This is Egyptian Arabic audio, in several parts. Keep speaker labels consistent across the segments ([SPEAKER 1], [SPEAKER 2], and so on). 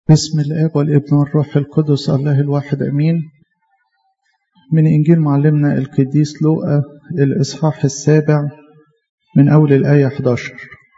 [SPEAKER 1] بسم الاب والابن والروح القدس الله الواحد امين من انجيل معلمنا القديس لوقا الاصحاح السابع من اول الايه 11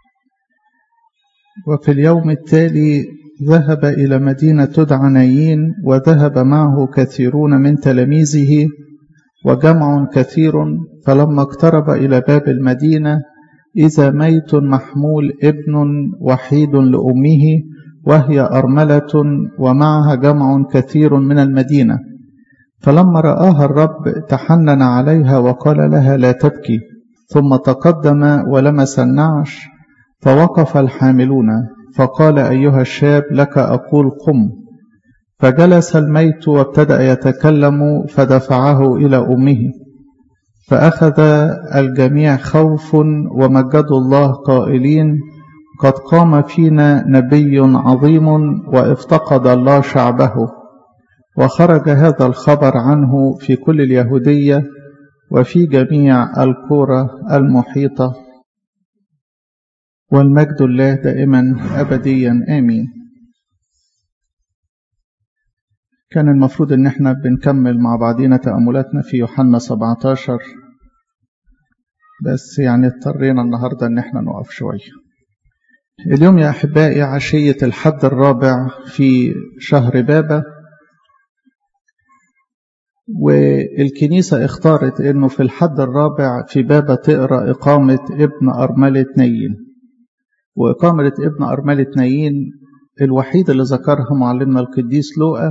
[SPEAKER 1] وفي اليوم التالي ذهب الى مدينه تدعى نايين وذهب معه كثيرون من تلاميذه وجمع كثير فلما اقترب الى باب المدينه اذا ميت محمول ابن وحيد لامه وهي أرملة ومعها جمع كثير من المدينة فلما رآها الرب تحنن عليها وقال لها لا تبكي ثم تقدم ولمس النعش فوقف الحاملون فقال أيها الشاب لك أقول قم فجلس الميت وابتدأ يتكلم فدفعه إلى أمه فأخذ الجميع خوف ومجدوا الله قائلين قد قام فينا نبي عظيم وافتقد الله شعبه وخرج هذا الخبر عنه في كل اليهودية وفي جميع القرى المحيطة والمجد الله دائما أبديا آمين كان المفروض ان احنا بنكمل مع بعضينا تأملاتنا في يوحنا 17 بس يعني اضطرينا النهاردة ان احنا نقف شويه اليوم يا أحبائي عشية الحد الرابع في شهر بابا والكنيسة اختارت أنه في الحد الرابع في بابا تقرأ إقامة ابن أرملة نيين وإقامة ابن أرملة نيين الوحيد اللي ذكرها معلمنا القديس لوقا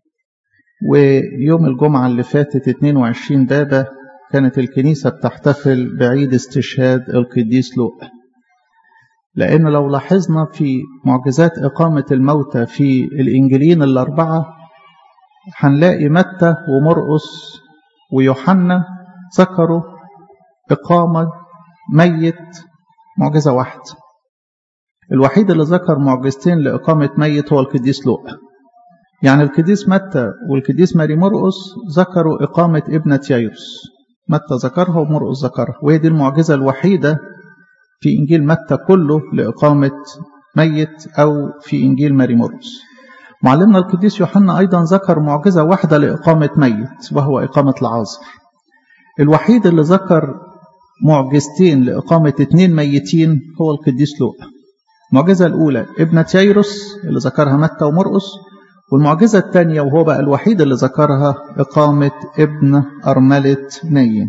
[SPEAKER 1] ويوم الجمعة اللي فاتت 22 بابا كانت الكنيسة بتحتفل بعيد استشهاد القديس لوقا لأن لو لاحظنا في معجزات إقامة الموتى في الإنجيلين الأربعة هنلاقي متى ومرقس ويوحنا ذكروا إقامة ميت معجزة واحدة الوحيد اللي ذكر معجزتين لإقامة ميت هو القديس لوقا يعني القديس متى والقديس ماري مرقس ذكروا إقامة ابنة يايروس متى ذكرها ومرقس ذكرها وهي دي المعجزة الوحيدة في إنجيل متى كله لإقامة ميت أو في إنجيل ماري مرقس معلمنا القديس يوحنا أيضا ذكر معجزة واحدة لإقامة ميت وهو إقامة العازر الوحيد اللي ذكر معجزتين لإقامة اثنين ميتين هو القديس لوقا المعجزة الأولى ابنة ييروس اللي ذكرها متى ومرقس والمعجزة الثانية وهو بقى الوحيد اللي ذكرها إقامة ابن أرملة نايين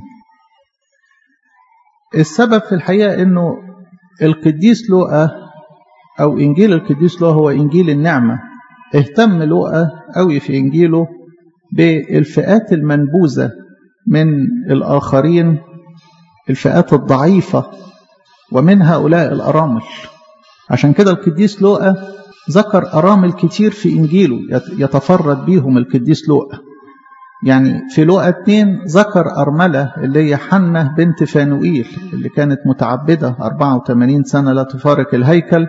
[SPEAKER 1] السبب في الحقيقة أنه القديس لوقا أو إنجيل القديس لوقا هو إنجيل النعمة اهتم لوقا قوي في إنجيله بالفئات المنبوذة من الآخرين الفئات الضعيفة ومن هؤلاء الأرامل عشان كده القديس لوقا ذكر أرامل كتير في إنجيله يتفرد بيهم القديس لوقا يعني في لوقا 2 ذكر أرملة اللي هي حنة بنت فانوئيل اللي كانت متعبدة 84 سنة لا تفارق الهيكل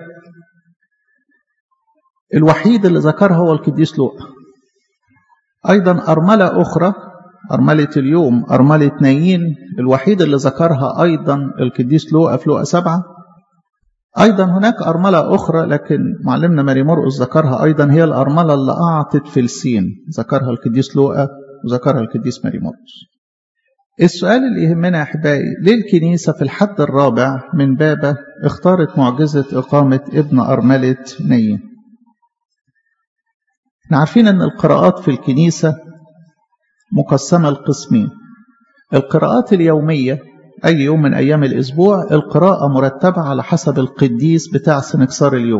[SPEAKER 1] الوحيد اللي ذكرها هو القديس لوقا أيضا أرملة أخرى أرملة اليوم أرملة نايين الوحيد اللي ذكرها أيضا القديس لوقا في لوقا سبعة أيضا هناك أرملة أخرى لكن معلمنا ماري مرقس ذكرها أيضا هي الأرملة اللي أعطت فلسين ذكرها القديس لوقا وذكرها القديس ماري مرقس السؤال اللي يهمنا يا أحبائي ليه الكنيسة في الحد الرابع من بابا اختارت معجزة إقامة ابن أرملة نيين احنا عارفين أن القراءات في الكنيسة مقسمة لقسمين القراءات اليومية أي يوم من أيام الأسبوع القراءة مرتبة على حسب القديس بتاع سنكسار اليوم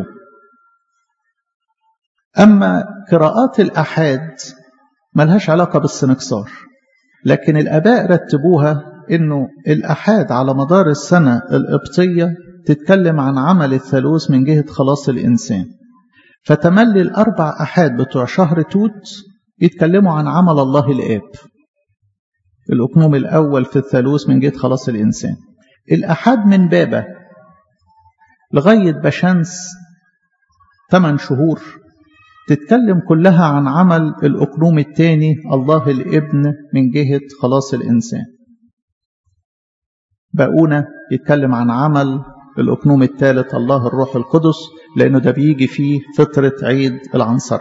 [SPEAKER 1] أما قراءات الأحاد ملهاش علاقة بالسنكسار لكن الآباء رتبوها إنه الأحاد على مدار السنة القبطية تتكلم عن عمل الثالوث من جهة خلاص الإنسان فتملي الأربع أحاد بتوع شهر توت يتكلموا عن عمل الله الآب الأقنوم الأول في الثالوث من جهة خلاص الإنسان الأحد من بابا لغاية بشمس 8 شهور تتكلم كلها عن عمل الأقنوم الثاني الله الابن من جهة خلاص الإنسان باقونا يتكلم عن عمل الأقنوم الثالث الله الروح القدس لأنه ده بيجي فيه فترة عيد العنصر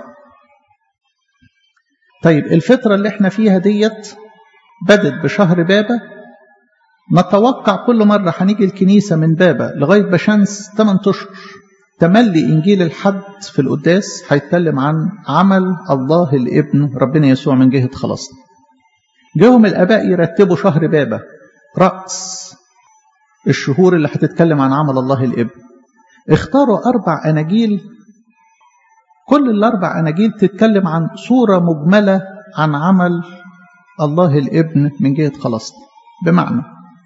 [SPEAKER 1] طيب الفترة اللي احنا فيها ديت بدت بشهر بابا نتوقع كل مرة هنيجي الكنيسة من بابا لغاية بشمس 8 أشهر تملي إنجيل الحد في القداس هيتكلم عن عمل الله الابن ربنا يسوع من جهة خلاصنا جاهم الآباء يرتبوا شهر بابا رأس الشهور اللي هتتكلم عن عمل الله الابن اختاروا أربع أناجيل كل الأربع أناجيل تتكلم عن صورة مجملة عن عمل الله الابن من جهة خلاصنا بمعنى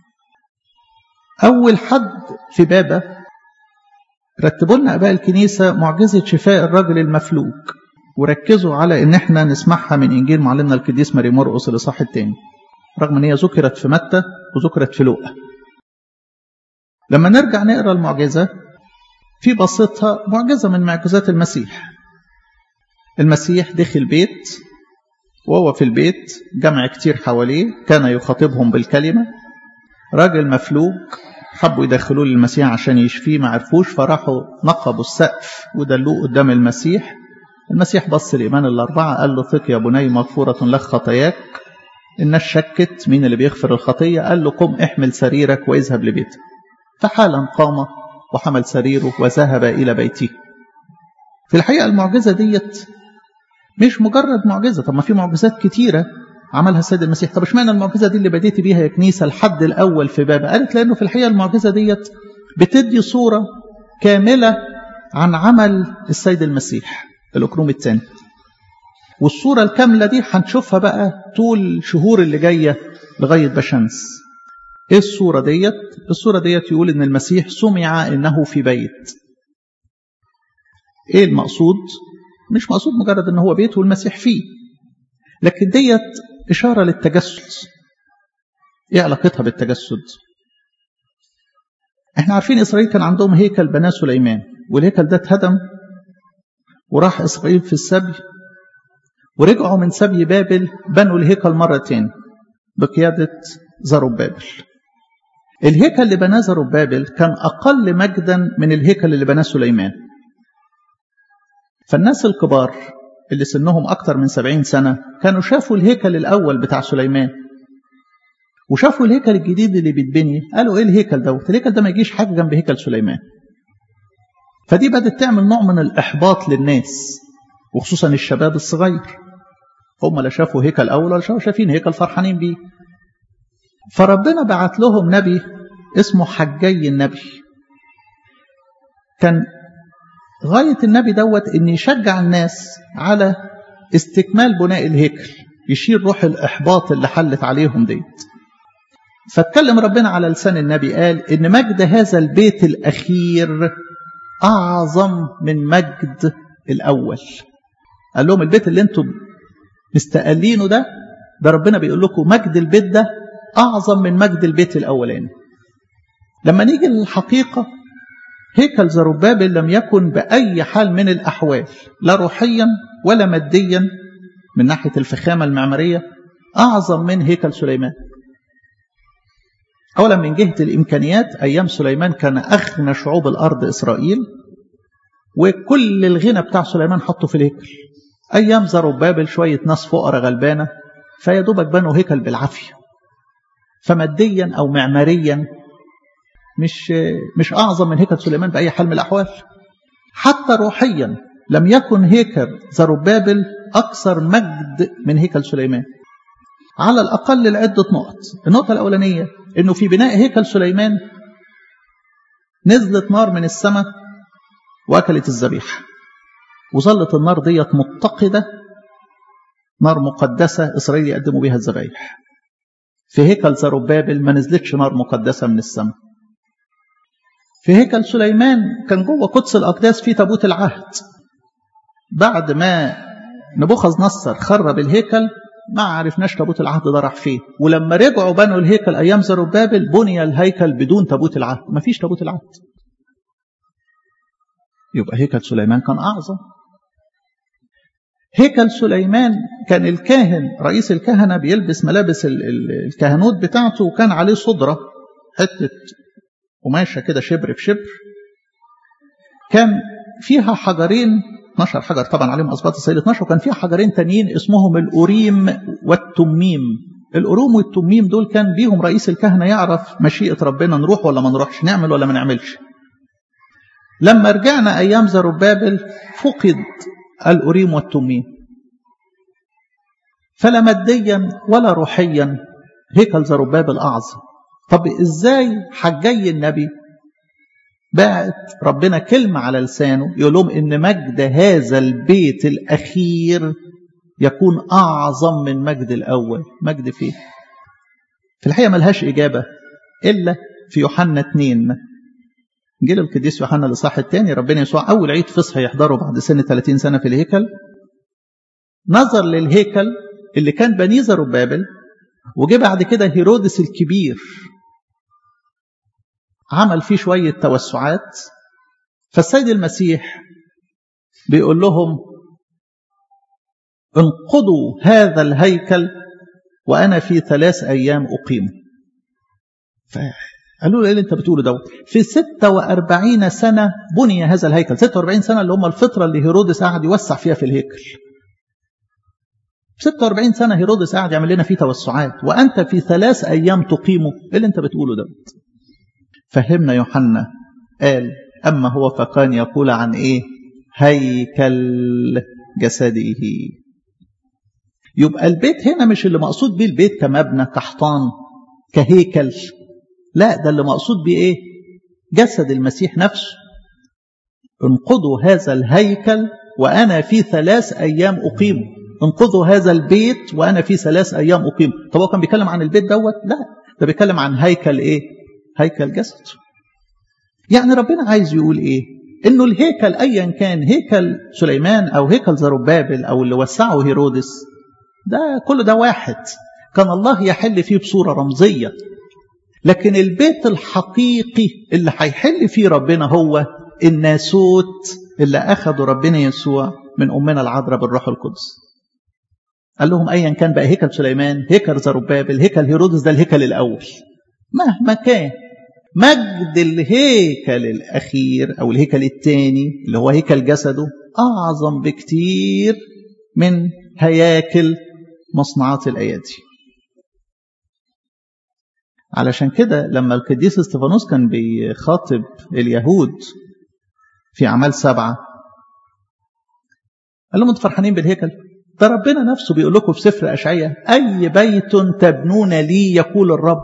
[SPEAKER 1] أول حد في بابا رتبوا لنا اباء الكنيسه معجزه شفاء الرجل المفلوج وركزوا على ان احنا نسمعها من انجيل معلمنا القديس ماري مرقس الاصحاح الثاني رغم ان هي ذكرت في متى وذكرت في لوقا لما نرجع نقرا المعجزه في بسيطها معجزه من معجزات المسيح المسيح دخل بيت وهو في البيت جمع كتير حواليه كان يخاطبهم بالكلمه راجل مفلوج حبوا يدخلوه للمسيح عشان يشفيه ما عرفوش فراحوا نقبوا السقف ودلوه قدام المسيح المسيح بص الإيمان الأربعة قال له ثق يا بني مغفورة لك خطاياك الناس شكت مين اللي بيغفر الخطية قال له قم احمل سريرك واذهب لبيتك فحالا قام وحمل سريره وذهب إلى بيته في الحقيقة المعجزة ديت مش مجرد معجزة طب ما في معجزات كتيرة عملها السيد المسيح طب اشمعنى المعجزه دي اللي بديت بيها يا كنيسه الحد الاول في باب قالت لانه في الحقيقه المعجزه ديت بتدي صوره كامله عن عمل السيد المسيح الاكروم الثاني والصوره الكامله دي هنشوفها بقى طول الشهور اللي جايه لغايه بشمس ايه الصوره ديت الصوره ديت يقول ان المسيح سمع انه في بيت ايه المقصود مش مقصود مجرد ان هو بيت والمسيح فيه لكن ديت إشارة للتجسد إيه علاقتها بالتجسد إحنا عارفين إسرائيل كان عندهم هيكل بناه سليمان والهيكل ده اتهدم وراح إسرائيل في السبي ورجعوا من سبي بابل بنوا الهيكل مرة تاني بقيادة زربابل الهيكل اللي بناه زربابل كان أقل مجدا من الهيكل اللي بناه سليمان فالناس الكبار اللي سنهم أكتر من سبعين سنة كانوا شافوا الهيكل الأول بتاع سليمان وشافوا الهيكل الجديد اللي بيتبني قالوا إيه الهيكل دوت الهيكل ده ما يجيش حاجة جنب هيكل سليمان فدي بدأت تعمل نوع من الإحباط للناس وخصوصا الشباب الصغير هم لا شافوا هيكل أول ولا شافين هيكل فرحانين بيه فربنا بعت لهم نبي اسمه حجي النبي كان غاية النبي دوت ان يشجع الناس على استكمال بناء الهيكل يشيل روح الإحباط اللي حلت عليهم ديت فاتكلم ربنا على لسان النبي قال إن مجد هذا البيت الأخير أعظم من مجد الأول قال لهم البيت اللي انتم مستقلينه ده ده ربنا بيقول لكم مجد البيت ده أعظم من مجد البيت الأولاني لما نيجي للحقيقة هيكل زربابل لم يكن بأي حال من الأحوال لا روحيا ولا ماديا من ناحية الفخامة المعمارية أعظم من هيكل سليمان أولا من جهة الإمكانيات أيام سليمان كان أغنى شعوب الأرض إسرائيل وكل الغنى بتاع سليمان حطه في الهيكل أيام زربابل شوية ناس فقراء غلبانة فيا دوبك بنوا هيكل بالعافية فماديا أو معماريا مش مش أعظم من هيكل سليمان بأي حال من الأحوال حتى روحيا لم يكن هيكل زربابل أكثر مجد من هيكل سليمان على الأقل لعدة نقط النقطة الأولانية أنه في بناء هيكل سليمان نزلت نار من السماء وأكلت الذبيحة وظلت النار ديت متقدة نار مقدسة إسرائيل يقدموا بها الذبايح في هيكل زربابل ما نزلتش نار مقدسة من السماء في هيكل سليمان كان جوه قدس الأقداس في تابوت العهد بعد ما نبوخذ نصر خرب الهيكل ما عرفناش تابوت العهد ده راح فين ولما رجعوا بنوا الهيكل أيام زربابل بني الهيكل بدون تابوت العهد ما فيش تابوت العهد يبقى هيكل سليمان كان أعظم هيكل سليمان كان الكاهن رئيس الكهنة بيلبس ملابس الكهنوت بتاعته وكان عليه صدرة حتة قماشة كده شبر في شبر كان فيها حجرين 12 حجر طبعا عليهم أصباط السيل 12 وكان فيها حجرين تانيين اسمهم الأوريم والتميم الأروم والتميم دول كان بيهم رئيس الكهنة يعرف مشيئة ربنا نروح ولا ما نروحش نعمل ولا ما نعملش لما رجعنا أيام زربابل فقد الأوريم والتميم فلا ماديا ولا روحيا هيكل زربابل أعظم طب إزاي حجي النبي بعت ربنا كلمة على لسانه يقول لهم إن مجد هذا البيت الأخير يكون أعظم من مجد الأول مجد فيه في الحقيقة ملهاش إجابة إلا في يوحنا 2 جيل القديس يوحنا الإصحاح الثاني ربنا يسوع أول عيد فصح يحضره بعد سن 30 سنة في الهيكل نظر للهيكل اللي كان بني زربابل وجه بعد كده هيرودس الكبير عمل فيه شوية توسعات فالسيد المسيح بيقول لهم انقضوا هذا الهيكل وأنا في ثلاث أيام أقيم قالوا له ايه اللي انت بتقوله دوت في 46 سنة بني هذا الهيكل 46 سنة اللي هم الفترة اللي هيرودس قعد يوسع فيها في الهيكل 46 سنة هيرودس قاعد يعمل لنا فيه توسعات وأنت في ثلاث أيام تقيمه إيه اللي أنت بتقوله دوت فهمنا يوحنا قال أما هو فكان يقول عن إيه هيكل جسده يبقى البيت هنا مش اللي مقصود بيه البيت كمبنى كحطان كهيكل لا ده اللي مقصود بيه ايه جسد المسيح نفسه انقضوا هذا الهيكل وأنا في ثلاث أيام أقيمه انقذوا هذا البيت وأنا في ثلاث أيام أقيم طب هو كان بيتكلم عن البيت دوت لا ده بيتكلم عن هيكل إيه هيكل جسد يعني ربنا عايز يقول إيه إنه الهيكل أيا كان هيكل سليمان أو هيكل زربابل أو اللي وسعه هيرودس ده كل ده واحد كان الله يحل فيه بصورة رمزية لكن البيت الحقيقي اللي هيحل فيه ربنا هو الناسوت اللي أخذوا ربنا يسوع من أمنا العذراء بالروح القدس قال لهم أيا كان بقى هيكل سليمان هيكل زربابل هيكل هيرودس ده الهيكل الأول مهما كان مجد الهيكل الأخير أو الهيكل الثاني اللي هو هيكل جسده أعظم بكتير من هياكل مصنعات الأيادي علشان كده لما القديس استفانوس كان بيخاطب اليهود في أعمال سبعة قال لهم انتوا فرحانين بالهيكل ده ربنا نفسه بيقول لكم في سفر أشعية أي بيت تبنون لي يقول الرب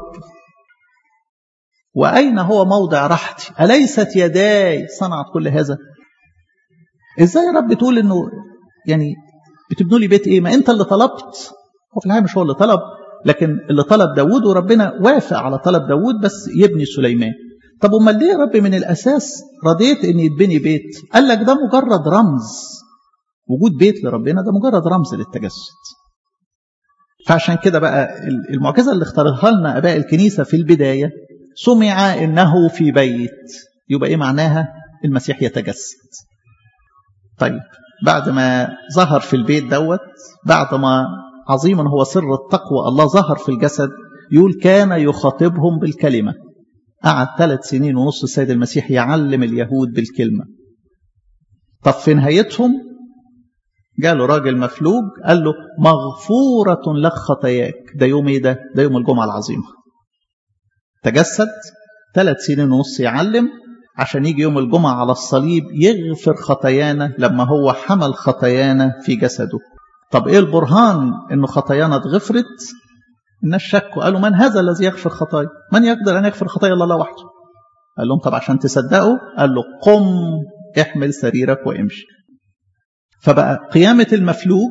[SPEAKER 1] وأين هو موضع راحتي أليست يداي صنعت كل هذا إزاي يا رب تقول إنه يعني بتبنوا لي بيت إيه ما أنت اللي طلبت هو في الحقيقة مش هو اللي طلب لكن اللي طلب داود وربنا وافق على طلب داود بس يبني سليمان طب امال ليه يا رب من الاساس رضيت ان يتبني بيت قال لك ده مجرد رمز وجود بيت لربنا ده مجرد رمز للتجسد فعشان كده بقى المعجزه اللي اختارها لنا اباء الكنيسه في البدايه سمع انه في بيت يبقى ايه معناها المسيح يتجسد طيب بعد ما ظهر في البيت دوت بعد ما عظيما هو سر التقوى الله ظهر في الجسد يقول كان يخاطبهم بالكلمة قعد ثلاث سنين ونص السيد المسيح يعلم اليهود بالكلمة طب في نهايتهم جاله راجل مفلوج قال له مغفورة لك خطاياك ده يوم ايه ده ده يوم الجمعة العظيمة تجسد ثلاث سنين ونص يعلم عشان يجي يوم الجمعة على الصليب يغفر خطايانا لما هو حمل خطايانا في جسده طب ايه البرهان انه خطايانا اتغفرت الناس شكوا قالوا من هذا الذي يغفر خطايا من يقدر ان يغفر خطايا الله وحده قال لهم طب عشان تصدقوا قال له قم احمل سريرك وامشي فبقى قيامة المفلوج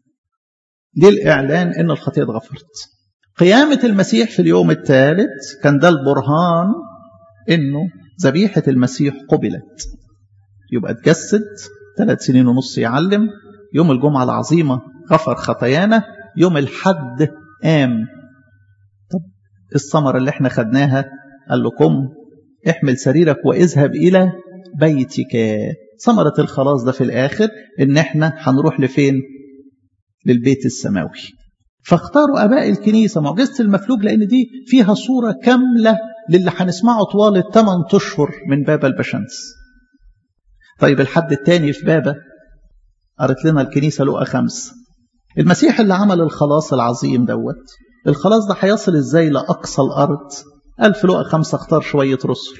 [SPEAKER 1] دي الإعلان إن الخطية اتغفرت قيامة المسيح في اليوم الثالث كان ده البرهان إنه ذبيحة المسيح قبلت يبقى اتجسد ثلاث سنين ونص يعلم يوم الجمعة العظيمة غفر خطايانا يوم الحد قام طب الثمرة اللي احنا خدناها قال لكم احمل سريرك واذهب إلى بيتك ثمرة الخلاص ده في الآخر إن احنا هنروح لفين للبيت السماوي فاختاروا أباء الكنيسة معجزة المفلوج لأن دي فيها صورة كاملة للي هنسمعه طوال الثمان اشهر من بابا البشمس طيب الحد الثاني في بابا قالت لنا الكنيسه لقى خمس المسيح اللي عمل الخلاص العظيم دوت الخلاص ده هيصل ازاي لاقصى الارض قال في لقى خمسه اختار شويه رسل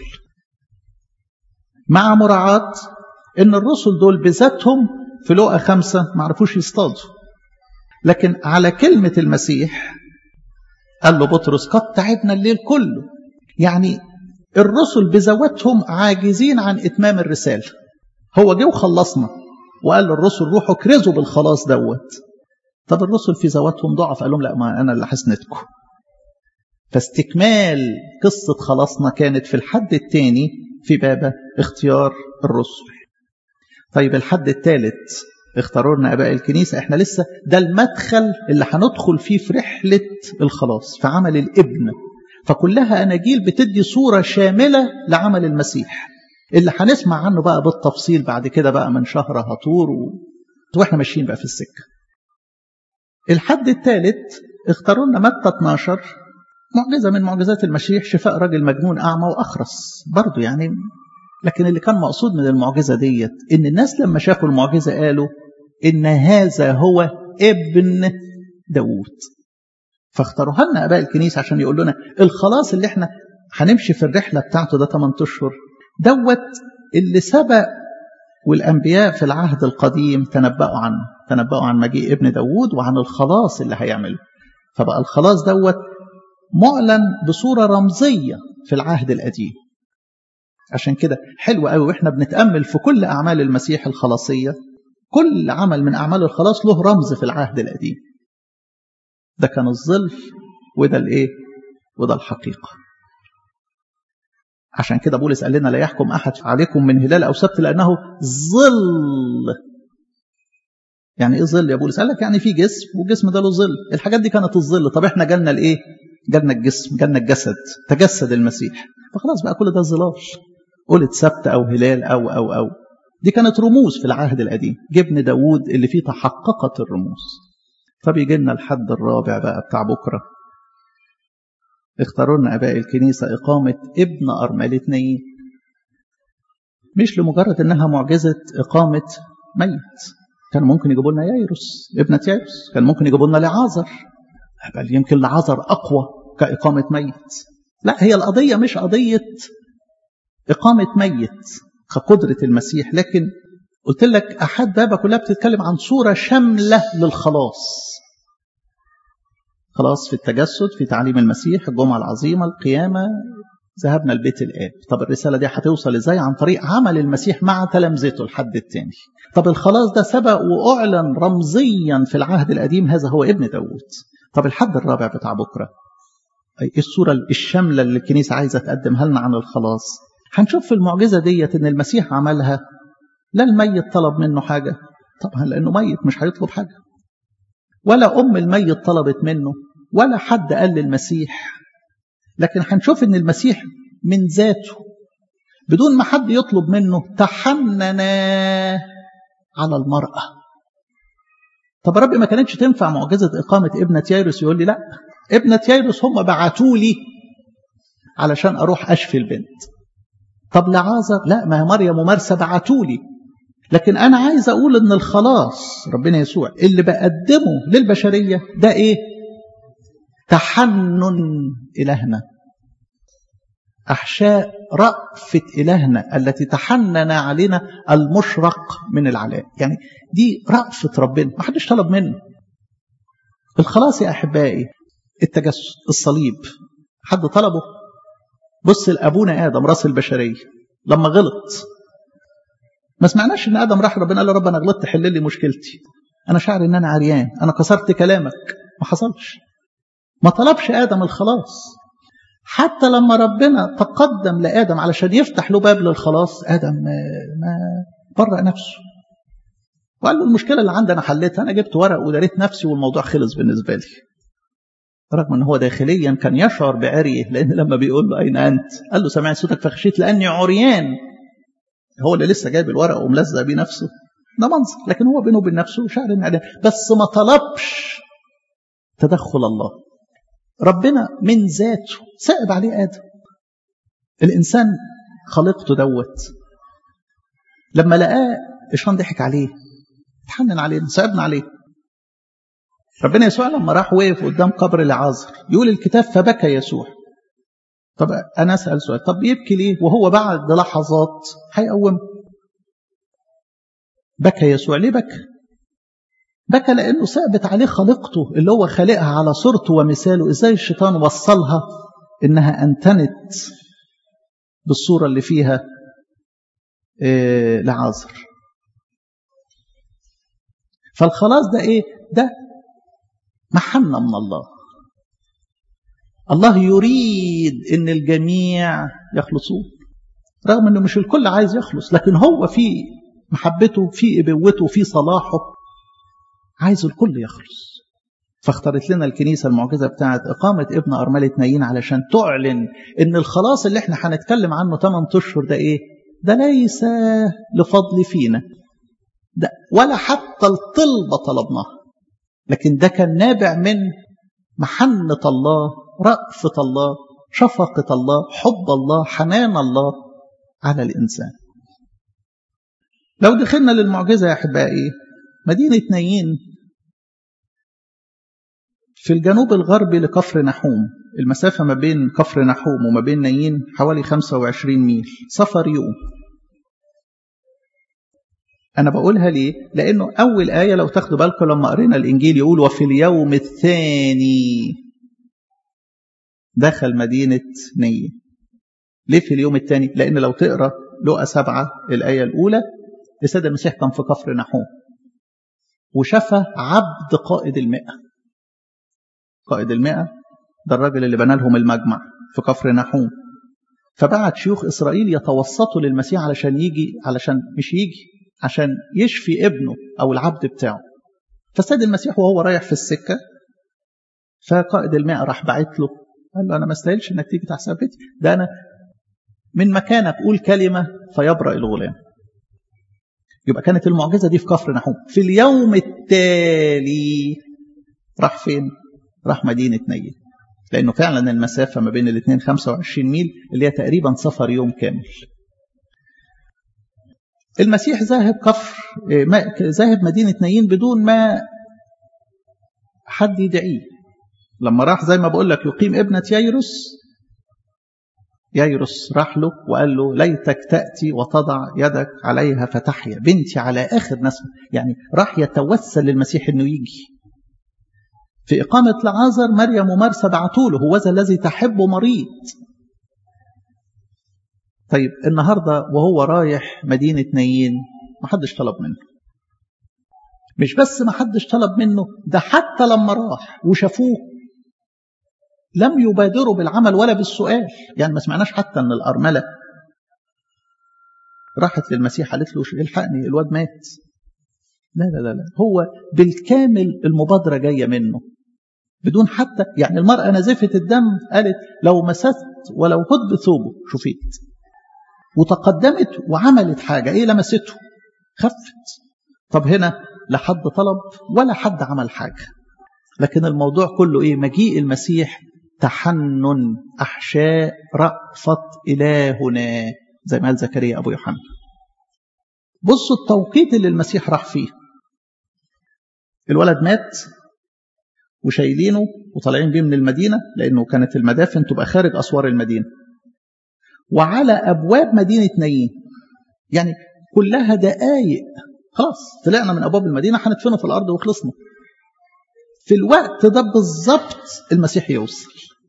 [SPEAKER 1] مع مراعاه ان الرسل دول بذاتهم في لقى خمسه ما عرفوش يصطادوا لكن على كلمه المسيح قال له بطرس قد تعبنا الليل كله يعني الرسل بذواتهم عاجزين عن اتمام الرساله هو جه وخلصنا وقال للرسل روحوا كرزوا بالخلاص دوت طب الرسل في ذواتهم ضعف قال لهم لا ما انا اللي حسنتكم فاستكمال قصة خلاصنا كانت في الحد الثاني في باب اختيار الرسل طيب الحد الثالث اختاروا لنا اباء الكنيسه احنا لسه ده المدخل اللي هندخل فيه في رحله الخلاص في عمل الابن فكلها اناجيل بتدي صوره شامله لعمل المسيح اللي هنسمع عنه بقى بالتفصيل بعد كده بقى من شهر هطور و... واحنا ماشيين بقى في السكه الحد الثالث اختاروا لنا متى 12 معجزه من معجزات المسيح شفاء راجل مجنون اعمى واخرس برضه يعني لكن اللي كان مقصود من المعجزه ديت ان الناس لما شافوا المعجزه قالوا ان هذا هو ابن داوود فاختاروها لنا اباء الكنيسه عشان يقول لنا الخلاص اللي احنا هنمشي في الرحله بتاعته ده 8 اشهر دوت اللي سبق والانبياء في العهد القديم تنبأوا عنه تنبأوا عن مجيء ابن داوود وعن الخلاص اللي هيعمله فبقى الخلاص دوت معلن بصوره رمزيه في العهد القديم عشان كده حلو قوي واحنا بنتامل في كل اعمال المسيح الخلاصيه كل عمل من اعمال الخلاص له رمز في العهد القديم ده كان الظلف وده الايه وده الحقيقه عشان كده بولس قال لنا لا يحكم احد عليكم من هلال او سبت لانه ظل يعني ايه ظل يا بولس قال لك يعني في جسم والجسم ده له ظل الحاجات دي كانت الظل طب احنا جالنا الايه جالنا الجسم جالنا الجسد تجسد المسيح فخلاص بقى كل ده ظلال قلت سبت او هلال او او او دي كانت رموز في العهد القديم جبن داوود اللي فيه تحققت الرموز فبيجي لنا الحد الرابع بقى بتاع بكره اختاروا لنا اباء الكنيسه اقامه ابن ارمله نايين مش لمجرد انها معجزه اقامه ميت كان ممكن يجيبوا لنا يايروس ابنه يايروس كان ممكن يجيبوا لنا لعازر بل يمكن لعازر اقوى كاقامه ميت لا هي القضيه مش قضيه إقامة ميت كقدرة المسيح لكن قلت لك أحد بابا كلها بتتكلم عن صورة شاملة للخلاص خلاص في التجسد في تعليم المسيح الجمعة العظيمة القيامة ذهبنا لبيت الآب طب الرسالة دي هتوصل إزاي عن طريق عمل المسيح مع تلامذته الحد الثاني طب الخلاص ده سبق وأعلن رمزيا في العهد القديم هذا هو ابن داود طب الحد الرابع بتاع بكرة أي الصورة الشاملة اللي الكنيسة عايزة تقدمها لنا عن الخلاص هنشوف في المعجزة ديت إن المسيح عملها لا الميت طلب منه حاجة طبعا لأنه ميت مش هيطلب حاجة ولا أم الميت طلبت منه ولا حد قال للمسيح لكن هنشوف إن المسيح من ذاته بدون ما حد يطلب منه تحنن على المرأة طب ربي ما كانتش تنفع معجزة إقامة ابنة يايروس يقول لي لا ابنة يايروس هم بعتوا لي علشان أروح أشفي البنت طب لعازر لا ما هي مريم ومرسى بعتولي لكن انا عايز اقول ان الخلاص ربنا يسوع اللي بقدمه للبشريه ده ايه تحنن الهنا احشاء رأفة الهنا التي تحنن علينا المشرق من العلاء يعني دي رأفة ربنا ما حدش طلب منه الخلاص يا احبائي التجسد الصليب حد طلبه بص لابونا ادم راس البشريه لما غلط ما سمعناش ان ادم راح ربنا قال له رب انا غلطت حل لي مشكلتي انا شاعر ان انا عريان انا كسرت كلامك ما حصلش ما طلبش ادم الخلاص حتى لما ربنا تقدم لادم علشان يفتح له باب للخلاص ادم ما برأ نفسه وقال له المشكله اللي عندي انا حليتها انا جبت ورق وداريت نفسي والموضوع خلص بالنسبه لي رغم ان هو داخليا كان يشعر بعريه لان لما بيقول له اين انت قال له سمعت صوتك فخشيت لاني عريان هو اللي لسه جايب الورق وملزق بيه نفسه ده منظر لكن هو بينه وبين نفسه شعر ان عريان بس ما طلبش تدخل الله ربنا من ذاته سائب عليه ادم الإنسان خلقته دوت لما لقاه الشيطان ضحك عليه اتحنن عليه صعبنا عليه ربنا يسوع لما راح وقف قدام قبر لعازر يقول الكتاب فبكى يسوع طب انا اسال سؤال طب يبكي ليه وهو بعد لحظات هيقوم بكى يسوع ليه بكى بكى لانه صعبت عليه خلقته اللي هو خالقها على صورته ومثاله ازاي الشيطان وصلها انها انتنت بالصوره اللي فيها إيه لعازر فالخلاص ده ايه ده محنة من الله الله يريد ان الجميع يخلصون رغم انه مش الكل عايز يخلص لكن هو في محبته في ابوته في صلاحه عايز الكل يخلص فاختارت لنا الكنيسة المعجزة بتاعت إقامة ابن أرملة نايين علشان تعلن إن الخلاص اللي احنا هنتكلم عنه 8 أشهر ده إيه؟ ده ليس لفضل فينا ده ولا حتى الطلبة طلبناها لكن ده كان نابع من محنة الله رأفة الله شفقة الله حب الله حنان الله على الإنسان لو دخلنا للمعجزة يا أحبائي مدينة نايين في الجنوب الغربي لكفر نحوم المسافة ما بين كفر نحوم وما بين نايين حوالي 25 ميل سفر يوم أنا بقولها ليه؟ لأنه أول آية لو تاخدوا بالكم لما قرينا الإنجيل يقول وفي اليوم الثاني دخل مدينة نية. ليه في اليوم الثاني؟ لأن لو تقرأ لقى سبعة الآية الأولى السيد المسيح كان في كفر نحوم وشفى عبد قائد المئة. قائد المئة ده الراجل اللي بنى لهم المجمع في كفر نحوم. فبعت شيوخ إسرائيل يتوسطوا للمسيح علشان يجي علشان مش يجي عشان يشفي ابنه او العبد بتاعه فالسيد المسيح وهو رايح في السكه فقائد الماء راح باعت له قال له انا ما استاهلش انك تيجي تحت بيتي ده انا من مكانك قول كلمه فيبرأ الغلام يبقى كانت المعجزه دي في كفر نحوم في اليوم التالي راح فين راح مدينه نيل لانه فعلا المسافه ما بين الاثنين 25 ميل اللي هي تقريبا سفر يوم كامل المسيح ذاهب كفر ذاهب مدينة نايين بدون ما حد يدعيه لما راح زي ما بقول لك يقيم ابنة ييروس ييروس راح له وقال له ليتك تأتي وتضع يدك عليها فتحيا بنتي على آخر نسمة يعني راح يتوسل للمسيح أنه يجي في إقامة لعازر مريم ومرسى بعتوا له هو ذا الذي تحبه مريض طيب النهارده وهو رايح مدينة نايين ما حدش طلب منه مش بس ما حدش طلب منه ده حتى لما راح وشافوه لم يبادروا بالعمل ولا بالسؤال يعني ما سمعناش حتى ان الأرملة راحت للمسيح قالت له الحقني الواد مات لا لا لا لا هو بالكامل المبادرة جاية منه بدون حتى يعني المرأة نزفت الدم قالت لو مسست ولو هد بثوبه شفيت وتقدمت وعملت حاجة ايه لمسته خفت طب هنا لا حد طلب ولا حد عمل حاجة لكن الموضوع كله ايه مجيء المسيح تحنن أحشاء رأفة إلهنا زي ما قال زكريا أبو يوحنا بصوا التوقيت اللي المسيح راح فيه الولد مات وشايلينه وطالعين بيه من المدينة لأنه كانت المدافن تبقى خارج أسوار المدينة وعلى أبواب مدينة نايين يعني كلها دقايق خلاص طلعنا من أبواب المدينة هندفنه في الأرض وخلصنا في الوقت ده بالظبط المسيح يوصل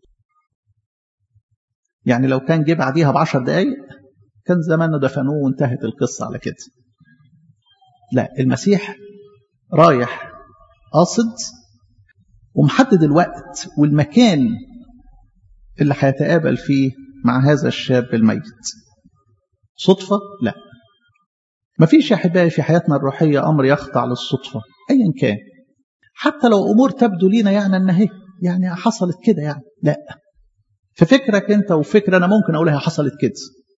[SPEAKER 1] يعني لو كان جه بعديها بعشر دقايق كان زمانه دفنوه وانتهت القصة على كده لا المسيح رايح قاصد ومحدد الوقت والمكان اللي هيتقابل فيه مع هذا الشاب الميت صدفة؟ لا مفيش يا أحبائي في حياتنا الروحية أمر يخضع للصدفة أيا كان حتى لو أمور تبدو لينا يعني أنها هي يعني حصلت كده يعني لا في فكرك أنت وفكر أنا ممكن أقولها حصلت كده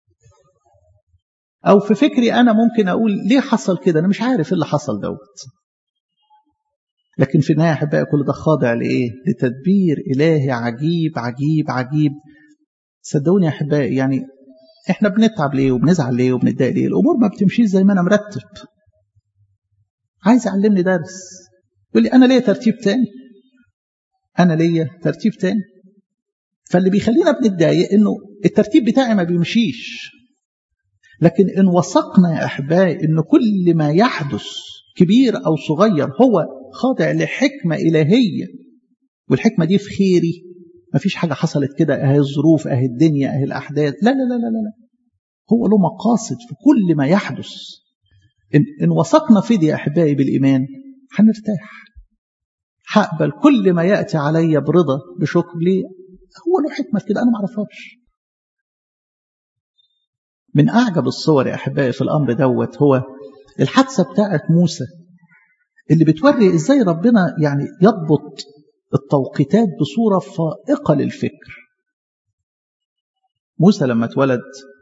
[SPEAKER 1] أو في فكري أنا ممكن أقول ليه حصل كده أنا مش عارف إيه اللي حصل دوت لكن في النهاية أحبائي كل ده خاضع لإيه؟ لتدبير إلهي عجيب عجيب عجيب صدقوني يا أحبائي يعني احنا بنتعب ليه وبنزعل ليه وبنتضايق ليه الامور ما بتمشيش زي ما انا مرتب عايز يعلمني درس يقول لي انا ليا ترتيب تاني انا ليا ترتيب تاني فاللي بيخلينا بنتضايق انه الترتيب بتاعي ما بيمشيش لكن ان وثقنا يا احبائي ان كل ما يحدث كبير او صغير هو خاضع لحكمه الهيه والحكمه دي في خيري ما فيش حاجه حصلت كده اهي الظروف اهي الدنيا اهي الاحداث لا لا لا لا لا هو له مقاصد في كل ما يحدث إن, إن وثقنا في دي يا أحبائي بالإيمان هنرتاح هقبل كل ما يأتي علي برضا بشكر ليه هو له حكمة كده أنا ما أعرفهاش من أعجب الصور يا أحبائي في الأمر دوت هو الحادثة بتاعت موسى اللي بتوري إزاي ربنا يعني يضبط التوقيتات بصورة فائقة للفكر موسى لما اتولد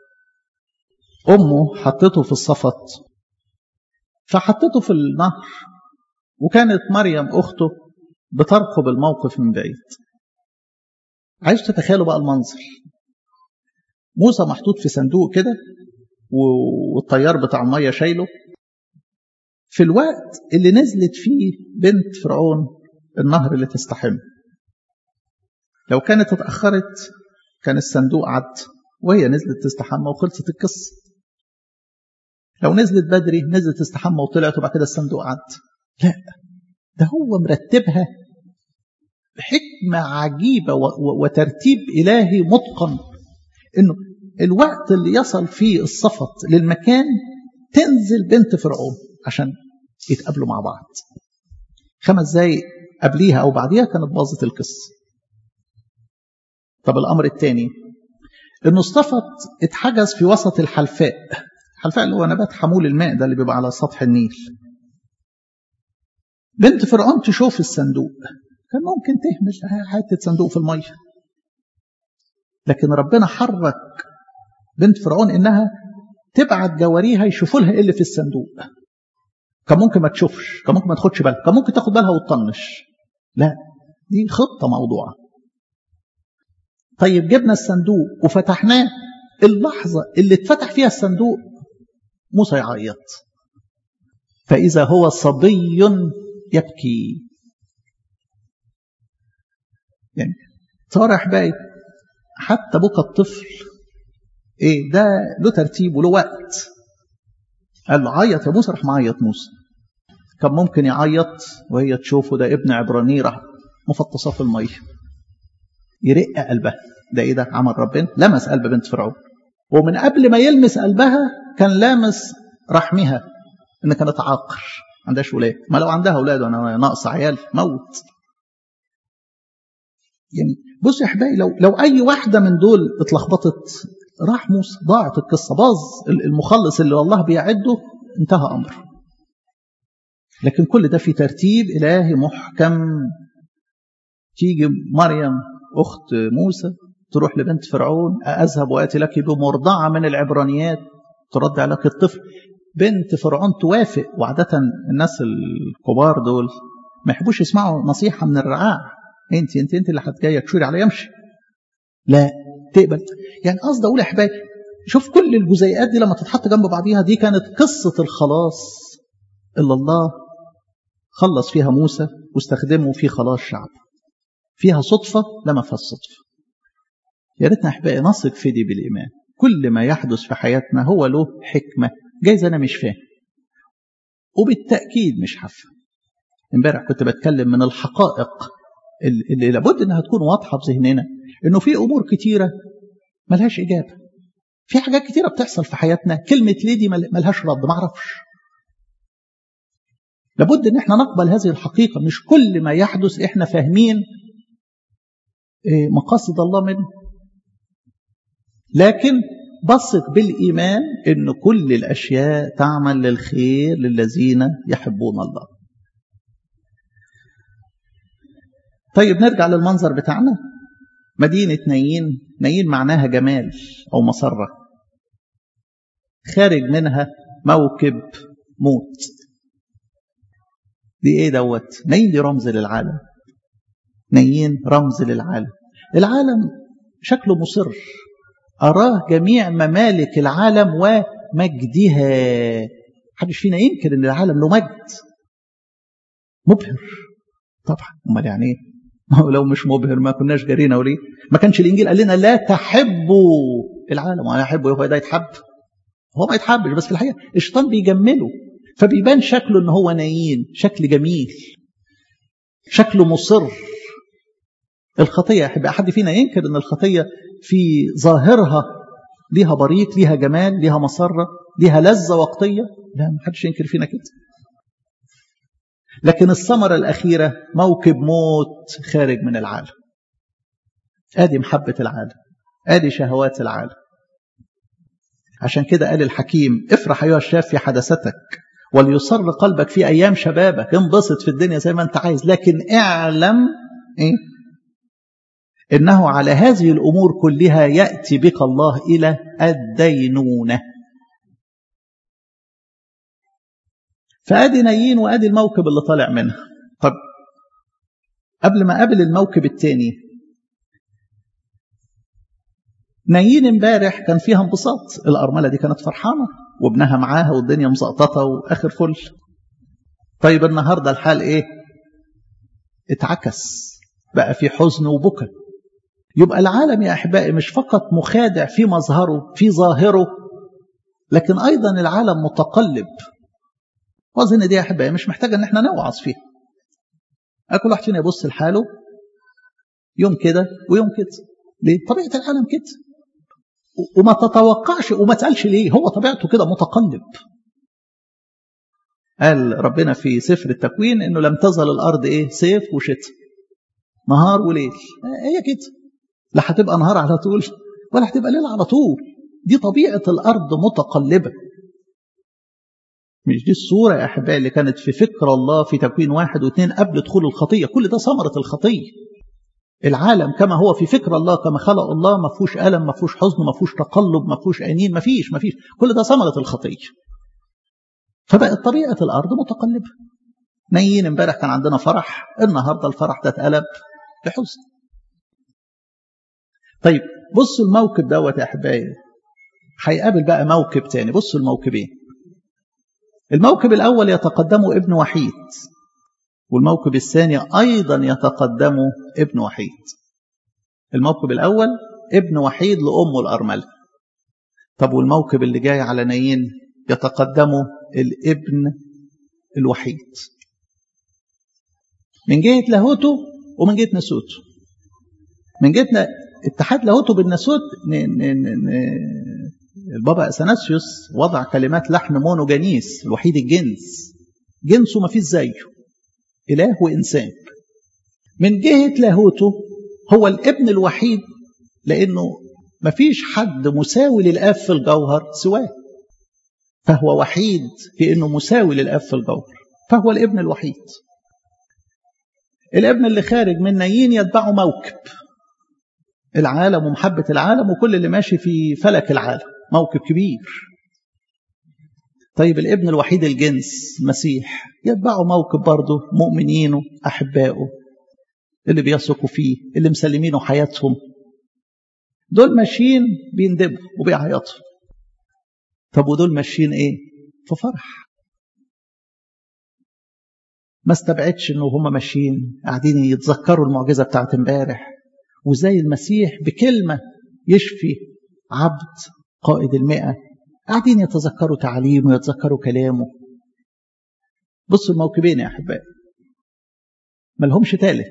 [SPEAKER 1] أمه حطته في الصفط فحطته في النهر وكانت مريم أخته بترقب الموقف من بعيد عايز تتخيلوا بقى المنظر موسى محطوط في صندوق كده والطيار بتاع المية شايله في الوقت اللي نزلت فيه بنت فرعون النهر اللي تستحم لو كانت اتأخرت كان الصندوق عد وهي نزلت تستحمى وخلصت القصة لو نزلت بدري نزلت تستحمى وطلعت وبعد كده الصندوق عد لا ده هو مرتبها بحكمة عجيبة وترتيب إلهي متقن إنه الوقت اللي يصل فيه الصفط للمكان تنزل بنت فرعون عشان يتقابلوا مع بعض خمس دقايق قبليها أو بعديها كانت باظت القصة طب الأمر الثاني إنه الصفط اتحجز في وسط الحلفاء الحلفاء اللي هو نبات حمول الماء ده اللي بيبقى على سطح النيل بنت فرعون تشوف الصندوق كان ممكن تهمل حتة صندوق في المية لكن ربنا حرك بنت فرعون إنها تبعت جواريها يشوفوا لها إيه اللي في الصندوق كان ممكن ما تشوفش كان ممكن ما تاخدش بالها كان ممكن تاخد بالها وتطنش لا دي خطة موضوعة طيب جبنا الصندوق وفتحناه اللحظة اللي اتفتح فيها الصندوق موسى يعيط فإذا هو صبي يبكي يعني صار أحبائي حتى بكى الطفل ايه ده له ترتيب وله وقت قال له عيط يا موسى راح معيط موسى كان ممكن يعيط وهي تشوفه ده ابن عبراني راح مفطسه في الميه يرق قلبها ده ايه ده عمل ربنا لمس قلب بنت فرعون ومن قبل ما يلمس قلبها كان لامس رحمها ان كانت عاقر ما عندهاش ولاد ما لو عندها اولاد وانا ناقص عيال موت يعني بص يا احبائي لو لو اي واحده من دول اتلخبطت راح موسى ضاعت القصه باظ المخلص اللي الله بيعده انتهى امره لكن كل ده في ترتيب الهي محكم تيجي مريم اخت موسى تروح لبنت فرعون اذهب واتي لك بمرضعه من العبرانيات ترضع لك الطفل بنت فرعون توافق وعاده الناس الكبار دول ما يحبوش يسمعوا نصيحه من الرعاع انت انت انت اللي هتجايه تشوري على يمشي لا تقبل يعني قصدي اقول يا احبابي شوف كل الجزيئات دي لما تتحط جنب بعضيها دي كانت قصه الخلاص اللي الله خلص فيها موسى واستخدمه في خلاص شعب فيها صدفه لا ما فيها صدفه يا ريتنا احبائي نثق في دي بالايمان كل ما يحدث في حياتنا هو له حكمه جايز انا مش فاهم وبالتاكيد مش هفهم امبارح كنت بتكلم من الحقائق اللي لابد انها تكون واضحه في ذهننا انه في امور كتيره ملهاش اجابه في حاجات كتيره بتحصل في حياتنا كلمه ليه دي ملهاش رد ما اعرفش لابد ان احنا نقبل هذه الحقيقه مش كل ما يحدث احنا فاهمين مقاصد الله منه لكن بثق بالايمان ان كل الاشياء تعمل للخير للذين يحبون الله طيب نرجع للمنظر بتاعنا مدينة نايين نايين معناها جمال أو مسرة خارج منها موكب موت دي ايه دوت نايين دي رمز للعالم نايين رمز للعالم العالم شكله مصر أراه جميع ممالك العالم ومجدها محدش فينا ينكر ان العالم له مجد مبهر طبعا امال يعني ايه ما هو لو مش مبهر ما كناش جرينا وليه ما كانش الانجيل قال لنا لا تحبوا العالم وانا احبه هو ده يتحب هو ما يتحبش بس في الحقيقه الشيطان بيجمله فبيبان شكله ان هو نايين شكل جميل شكله مصر الخطيه يا احبائي حد فينا ينكر ان الخطيه في ظاهرها ليها بريق ليها جمال ليها مسره ليها لذه وقتيه لا ما حدش ينكر فينا كده لكن الثمرة الأخيرة موكب موت خارج من العالم آدي محبة العالم آدي شهوات العالم عشان كده قال الحكيم افرح أيها الشاب في حدثتك وليصر قلبك في أيام شبابك انبسط في الدنيا زي ما أنت عايز لكن اعلم إيه؟ إنه على هذه الأمور كلها يأتي بك الله إلى الدينونة فادي نايين وادي الموكب اللي طالع منها طب قبل ما قابل الموكب الثاني نايين امبارح كان فيها انبساط الارمله دي كانت فرحانه وابنها معاها والدنيا مزقططه واخر فل طيب النهارده الحال ايه اتعكس بقى في حزن وبكى يبقى العالم يا احبائي مش فقط مخادع في مظهره في ظاهره لكن ايضا العالم متقلب واظن دي يا احبائي مش محتاجه ان احنا نوعظ فيها كل واحد فينا يبص لحاله يوم كده ويوم كده ليه طبيعه العالم كده وما تتوقعش وما تسالش ليه هو طبيعته كده متقلب قال ربنا في سفر التكوين انه لم تزل الارض ايه صيف وشتاء نهار وليل هي كده لا هتبقى نهار على طول ولا هتبقى ليل على طول دي طبيعه الارض متقلبه مش دي الصورة يا أحبائي اللي كانت في فكر الله في تكوين واحد واثنين قبل دخول الخطية كل ده ثمرة الخطية العالم كما هو في فكر الله كما خلق الله ما فيهوش ألم ما فيهوش حزن ما فيهوش تقلب ما فيهوش أنين ما فيش ما فيش كل ده ثمرة الخطية فبقت طبيعة الأرض متقلبة نايين امبارح كان عندنا فرح النهاردة الفرح ده اتقلب لحزن طيب بصوا الموكب دوت يا أحبائي هيقابل بقى موكب تاني بصوا الموكبين الموكب الأول يتقدمه ابن وحيد والموكب الثاني أيضا يتقدمه ابن وحيد الموكب الأول ابن وحيد لأمه الأرملة طب والموكب اللي جاي على نايين يتقدمه الابن الوحيد من جهة لاهوته ومن جهة نسوته من جهة اتحاد لاهوته بالناسوت البابا اثناسيوس وضع كلمات لحم مونوجانيس الوحيد الجنس جنسه ما فيش زيه اله وانسان من جهه لاهوته هو الابن الوحيد لانه ما فيش حد مساوي للاب في الجوهر سواه فهو وحيد في انه مساوي للاب في الجوهر فهو الابن الوحيد الابن اللي خارج من نايين يتبعه موكب العالم ومحبه العالم وكل اللي ماشي في فلك العالم موكب كبير طيب الابن الوحيد الجنس مسيح يتبعه موكب برضه مؤمنينه أحبائه اللي بيثقوا فيه اللي مسلمينه حياتهم دول ماشيين بيندبوا وبيعيطوا طب ودول ماشيين ايه في فرح ما استبعدش انه هم ماشيين قاعدين يتذكروا المعجزه بتاعت امبارح وزي المسيح بكلمه يشفي عبد قائد المئة قاعدين يتذكروا تعليمه يتذكروا كلامه بصوا الموكبين يا أحبائي ما لهمش ثالث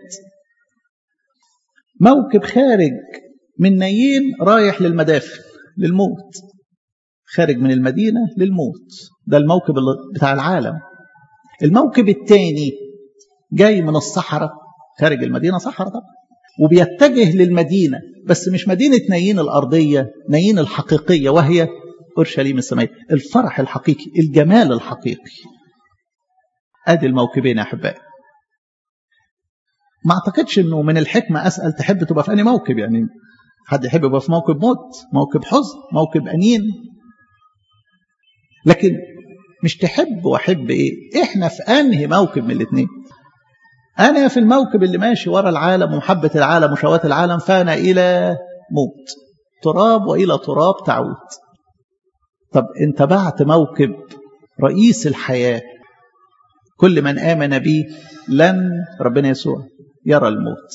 [SPEAKER 1] موكب خارج من نايين رايح للمدافن للموت خارج من المدينة للموت ده الموكب بتاع العالم الموكب الثاني جاي من الصحراء خارج المدينة صحراء طبعا وبيتجه للمدينة بس مش مدينة نايين الأرضية نايين الحقيقية وهي أورشليم السماوية الفرح الحقيقي الجمال الحقيقي أدي الموكبين يا أحبائي ما أعتقدش أنه من الحكمة أسأل تحب تبقى في أي موكب يعني حد يحب يبقى في موكب موت موكب حزن موكب أنين لكن مش تحب وأحب إيه إحنا في أنهي موكب من الاثنين أنا في الموكب اللي ماشي ورا العالم ومحبة العالم وشهوات العالم فأنا إلى موت تراب والى تراب تعود طب انت بعت موكب رئيس الحياه كل من امن به لن ربنا يسوع يرى الموت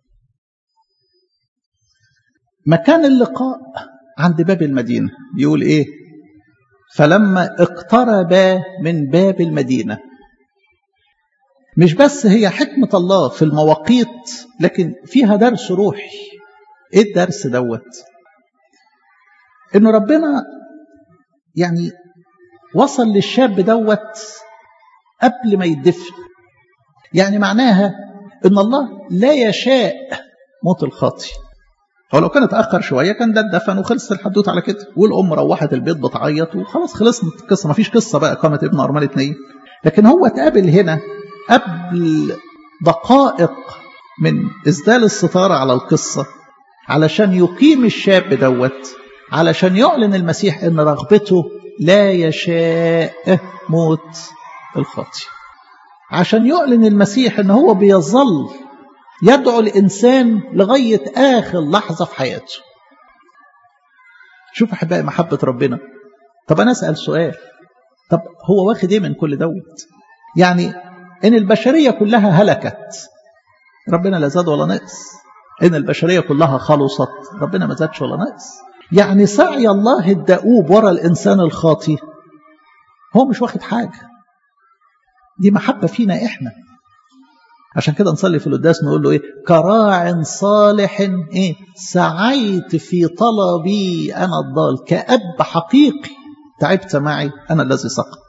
[SPEAKER 1] مكان اللقاء عند باب المدينه يقول ايه فلما اقترب من باب المدينه مش بس هي حكمة الله في المواقيت لكن فيها درس روحي ايه الدرس دوت انه ربنا يعني وصل للشاب دوت قبل ما يدفن يعني معناها ان الله لا يشاء موت الخاطي هو لو كان اتاخر شويه كان ده اتدفن وخلص الحدوته على كده والام روحت البيت بتعيط وخلاص خلصنا القصه ما فيش قصه بقى قامت ابن ارمله اتنين لكن هو اتقابل هنا قبل دقائق من إسدال الستارة على القصة علشان يقيم الشاب دوت علشان يعلن المسيح أن رغبته لا يشاء موت الخاطي عشان يعلن المسيح أن هو بيظل يدعو الإنسان لغاية آخر لحظة في حياته شوف أحبائي محبة ربنا طب أنا أسأل سؤال طب هو واخد إيه من كل دوت يعني إن البشرية كلها هلكت ربنا لا زاد ولا نقص إن البشرية كلها خلصت ربنا ما زادش ولا نقص يعني سعي الله الدؤوب ورا الإنسان الخاطي هو مش واخد حاجة دي محبة فينا إحنا عشان كده نصلي في القداس نقول له إيه كراع صالح إيه سعيت في طلبي أنا الضال كأب حقيقي تعبت معي أنا الذي سقط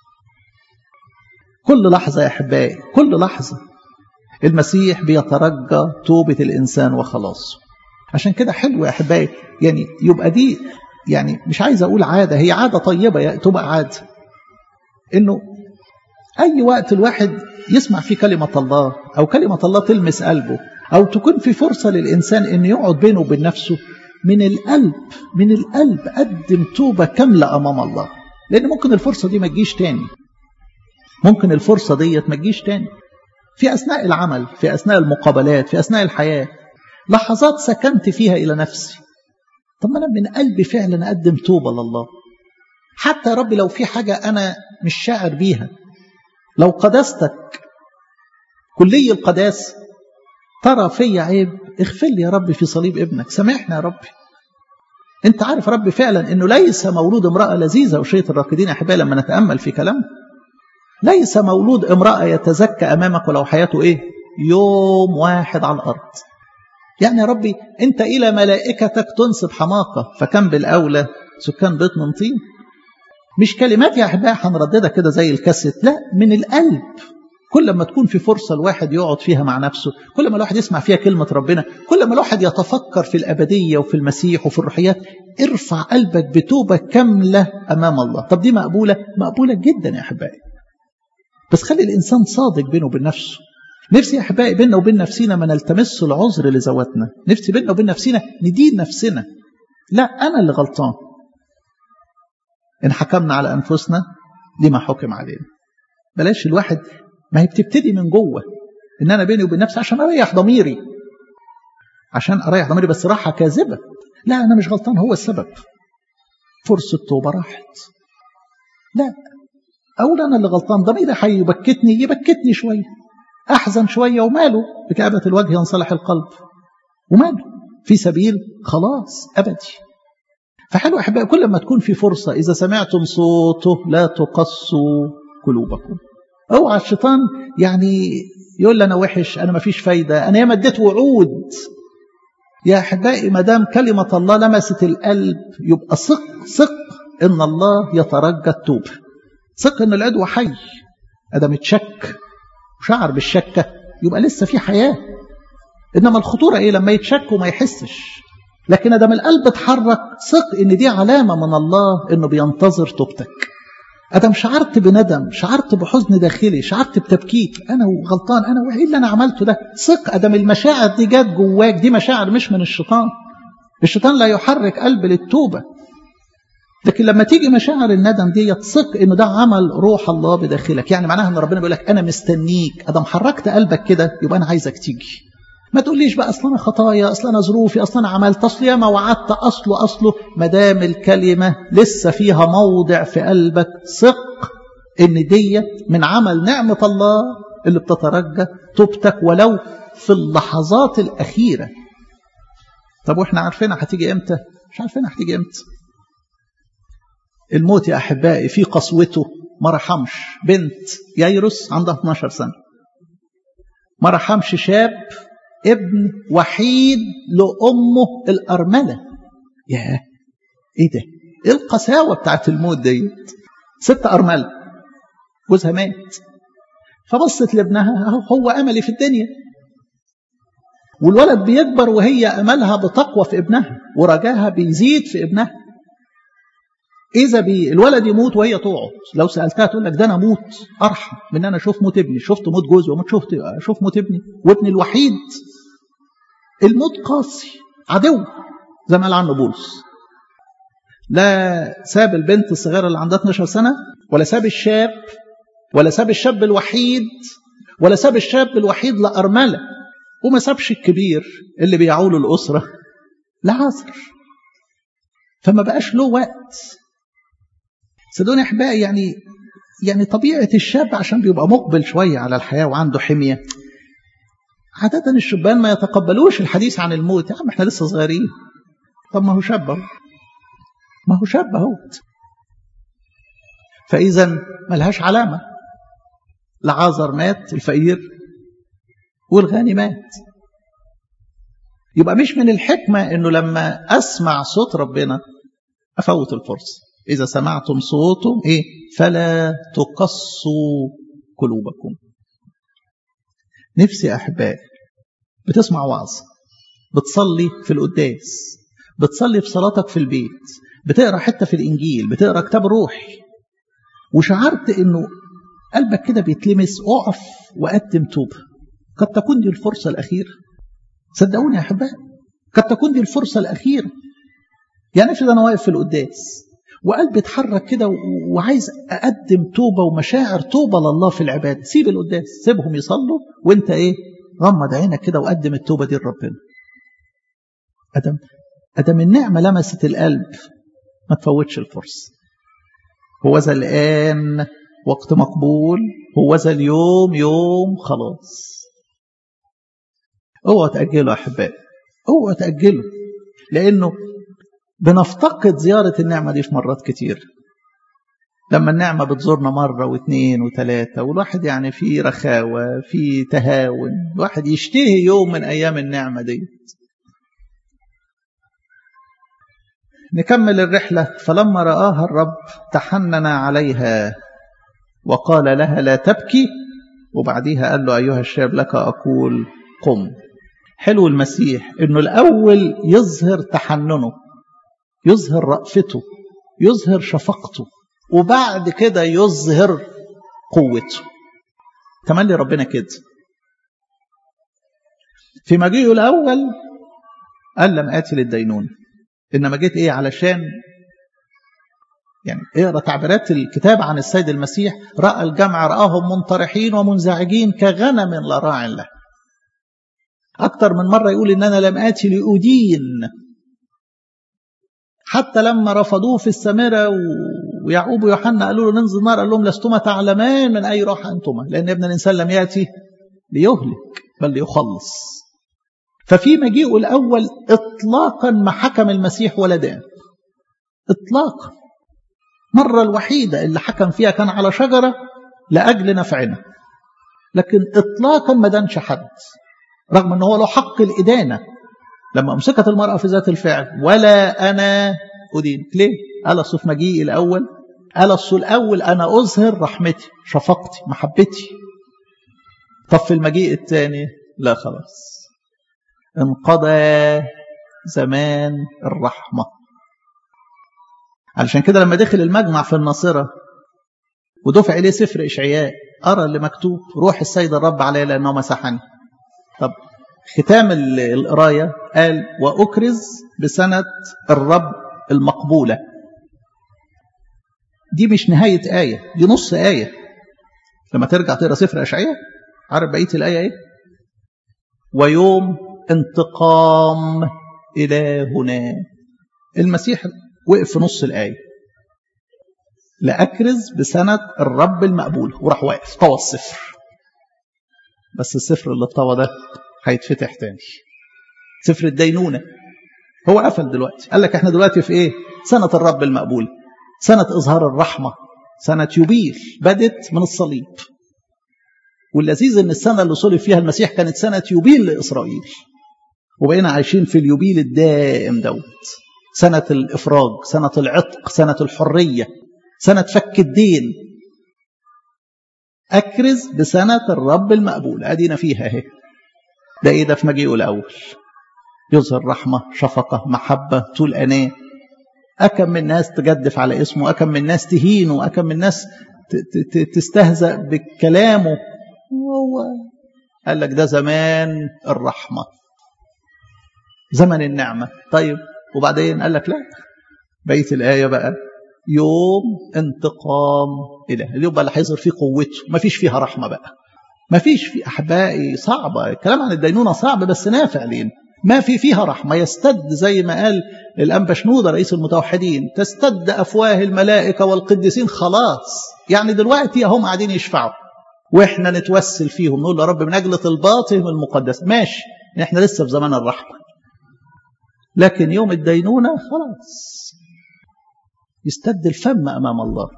[SPEAKER 1] كل لحظة يا أحبائي كل لحظة المسيح بيترجى توبة الإنسان وخلاصه عشان كده حلو يا أحبائي يعني يبقى دي يعني مش عايز أقول عادة هي عادة طيبة تبقى عادة إنه أي وقت الواحد يسمع فيه كلمة الله أو كلمة الله تلمس قلبه أو تكون في فرصة للإنسان إن يقعد بينه وبين نفسه من القلب من القلب قدم توبة كاملة أمام الله لأن ممكن الفرصة دي ما تجيش تاني ممكن الفرصة ديت ما تجيش تاني في أثناء العمل في أثناء المقابلات في أثناء الحياة لحظات سكنت فيها إلى نفسي طب ما أنا من قلبي فعلا أقدم توبة لله حتى يا رب لو في حاجة أنا مش شاعر بيها لو قداستك كلي القداس ترى في عيب اغفر لي يا رب في صليب ابنك سامحنا يا رب انت عارف يا رب فعلا انه ليس مولود امرأة لذيذة وشية الراكدين احبائي لما نتأمل في كلامه ليس مولود امرأة يتزكى أمامك ولو حياته إيه يوم واحد على الأرض يعني يا ربي أنت إلى ملائكتك تنصب حماقة فكم بالأولى سكان بيت من طين مش كلمات يا أحبائي هنرددها كده زي الكاسيت لا من القلب كل ما تكون في فرصة الواحد يقعد فيها مع نفسه كل ما الواحد يسمع فيها كلمة ربنا كل ما الواحد يتفكر في الأبدية وفي المسيح وفي الروحيات ارفع قلبك بتوبة كاملة أمام الله طب دي مقبولة مقبولة جدا يا أحبائي بس خلي الإنسان صادق بينه وبين نفسه نفسي يا أحبائي بيننا وبين نفسنا ما نلتمس العذر لذواتنا نفسي بيننا وبين نفسنا ندين نفسنا لا أنا اللي غلطان إن حكمنا على أنفسنا لما حكم علينا بلاش الواحد ما هي بتبتدي من جوه إن أنا بيني وبين نفسي عشان أريح ضميري عشان أريح ضميري بس راحة كاذبة لا أنا مش غلطان هو السبب فرصة توبة راحت لا أقول أنا اللي غلطان ضميري هيبكتني يبكتني شوية أحزن شوية وماله بكآبة الوجه ينصلح القلب وماله في سبيل خلاص أبدي فحلو أحبائي كل ما تكون في فرصة إذا سمعتم صوته لا تقصوا قلوبكم اوعى الشيطان يعني يقول لي أنا وحش أنا ما فيش فايدة أنا ياما اديت وعود يا أحبائي ما دام كلمة الله لمست القلب يبقى ثق ثق إن الله يترجى التوبة ثق ان العدو حي ادم اتشك وشعر بالشكه يبقى لسه في حياه انما الخطوره ايه لما يتشك وما يحسش لكن ادم القلب اتحرك ثق ان دي علامه من الله انه بينتظر توبتك ادم شعرت بندم شعرت بحزن داخلي شعرت بتبكيت انا غلطان انا ايه اللي انا عملته ده ثق ادم المشاعر دي جت جواك دي مشاعر مش من الشيطان الشيطان لا يحرك قلب للتوبه لكن لما تيجي مشاعر الندم دي ثق ان ده عمل روح الله بداخلك يعني معناها ان ربنا بيقول لك انا مستنيك ادم حركت قلبك كده يبقى انا عايزك تيجي ما تقوليش بقى اصل انا خطايا اصل انا ظروفي اصل انا عملت اصل يا ما وعدت اصله اصله ما دام الكلمه لسه فيها موضع في قلبك ثق ان ديت من عمل نعمه الله اللي بتترجى توبتك ولو في اللحظات الاخيره طب واحنا عارفينها هتيجي امتى مش عارفينها هتيجي امتى الموت يا احبائي في قسوته ما رحمش بنت ييروس عندها 12 سنه ما رحمش شاب ابن وحيد لأمه الأرملة ياه ايه ده ايه القساوة بتاعت الموت ديت ست أرملة جوزها مات فبصت لابنها هو أملي في الدنيا والولد بيكبر وهي أملها بتقوى في ابنها ورجاها بيزيد في ابنها إذا بي الولد يموت وهي تقعد لو سألتها تقول لك ده أنا أموت أرحم من أنا أشوف موت ابني شفت موت جوزي وموت شفت أشوف موت ابني وابني الوحيد الموت قاسي عدو زي ما قال عنه بولس لا ساب البنت الصغيرة اللي عندها 12 سنة ولا ساب الشاب ولا ساب الشاب الوحيد ولا ساب الشاب الوحيد لأرملة وما سابش الكبير اللي بيعول الأسرة لعذر فما بقاش له وقت صدقوني احبائي يعني يعني طبيعه الشاب عشان بيبقى مقبل شويه على الحياه وعنده حميه عادة الشبان ما يتقبلوش الحديث عن الموت يا عم احنا لسه صغيرين طب ما هو شاب اهو ما هو شاب اهو فاذا ملهاش علامه العازر مات الفقير والغني مات يبقى مش من الحكمه انه لما اسمع صوت ربنا افوت الفرصه إذا سمعتم صوته إيه فلا تقصوا قلوبكم نفسي أحبائي بتسمع وعظ بتصلي في القداس بتصلي في صلاتك في البيت بتقرا حته في الانجيل بتقرا كتاب روحي وشعرت انه قلبك كده بيتلمس اقف وقدم توبه قد تكون دي الفرصه الاخيره صدقوني يا احبائي قد تكون دي الفرصه الاخيره يعني افرض انا واقف في القداس وقلبي اتحرك كده وعايز اقدم توبه ومشاعر توبه لله في العباده سيب القداس سيبهم يصلوا وانت ايه غمض عينك كده وقدم التوبه دي لربنا ادم ادم النعمه لمست القلب ما تفوتش الفرصه هو ذا الان وقت مقبول هو ذا اليوم يوم خلاص اوعوا تاجلوا يا احبائي اوعوا تاجلوا لانه بنفتقد زيارة النعمة دي في مرات كتير لما النعمة بتزورنا مرة واثنين وثلاثة والواحد يعني في رخاوة في تهاون الواحد يشتهي يوم من أيام النعمة دي نكمل الرحلة فلما رآها الرب تحنن عليها وقال لها لا تبكي وبعديها قال له أيها الشاب لك أقول قم حلو المسيح انه الاول يظهر تحننه يظهر رأفته يظهر شفقته وبعد كده يظهر قوته تملي ربنا كده في مجيئه الأول قال لم آتي للدينون إنما جيت إيه علشان يعني اقرا تعبيرات الكتاب عن السيد المسيح رأى الجمع رآهم منطرحين ومنزعجين كغنم لا راع له أكثر من مرة يقول إن أنا لم آتي لأدين حتى لما رفضوه في السامرة ويعقوب ويوحنا قالوا له ننزل نار قال لهم لستما تعلمان من أي روح أنتما لأن ابن الإنسان لم يأتي ليهلك بل ليخلص ففي مجيئه الأول إطلاقا ما حكم المسيح ولدان إطلاقا مرة الوحيدة اللي حكم فيها كان على شجرة لأجل نفعنا لكن إطلاقا ما دانش حد رغم أنه هو له حق الإدانة لما أمسكت المرأة في ذات الفعل ولا أنا أدين ليه؟ قال أصل في مجيئي الأول قال أصل الأول أنا أظهر رحمتي شفقتي محبتي طب في المجيء الثاني لا خلاص انقضى زمان الرحمة علشان كده لما دخل المجمع في الناصرة ودفع إليه سفر إشعياء أرى اللي مكتوب روح السيد الرب علي لأنه مسحني طب ختام القراية قال وأكرز بسنة الرب المقبولة دي مش نهاية آية دي نص آية لما ترجع تقرا سفر أشعياء عارف بقية الآية إيه ويوم انتقام إلهنا المسيح وقف في نص الآية لأكرز بسنة الرب المقبول وراح واقف طوى الصفر بس الصفر اللي اتطوى ده هيتفتح تاني صفر الدينونة هو قفل دلوقتي قال لك احنا دلوقتي في ايه سنة الرب المقبول سنة إظهار الرحمة سنة يوبيل بدت من الصليب واللذيذ ان السنة اللي صلب فيها المسيح كانت سنة يوبيل لإسرائيل وبقينا عايشين في اليوبيل الدائم دوت سنة الإفراج سنة العتق سنة الحرية سنة فك الدين أكرز بسنة الرب المقبول أدينا فيها اهي ده إيه ده في مجيئه الأول يظهر رحمة شفقة محبة طول أناه أكم من الناس تجدف على اسمه أكم من الناس تهينه أكم من الناس تستهزأ بكلامه وهو قال لك ده زمان الرحمة زمن النعمة طيب وبعدين قال لك لا بيت الآية بقى يوم انتقام إله اليوم بقى اللي هيظهر فيه قوته ما فيش فيها رحمة بقى ما فيش في أحبائي صعبة الكلام عن الدينونة صعب بس نافع لين ما في فيها رحمة يستد زي ما قال الأنبا شنودة رئيس المتوحدين تستد أفواه الملائكة والقديسين خلاص يعني دلوقتي هم قاعدين يشفعوا واحنا نتوسل فيهم نقول يا رب من أجل طلباتهم المقدسة ماشي احنا لسه في زمان الرحمة لكن يوم الدينونة خلاص يستد الفم أمام الله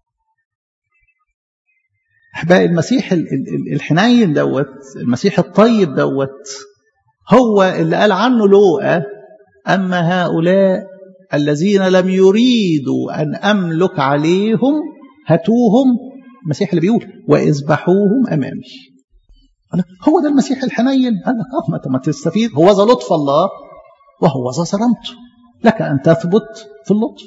[SPEAKER 1] أحبائي المسيح الحنين دوت المسيح الطيب دوت هو اللي قال عنه لوقا أما هؤلاء الذين لم يريدوا أن أملك عليهم هاتوهم المسيح اللي بيقول واذبحوهم أمامي هو ده المسيح الحنين قال لك اه ما تستفيد هو ذا لطف الله وهو ذا صرمته لك أن تثبت في اللطف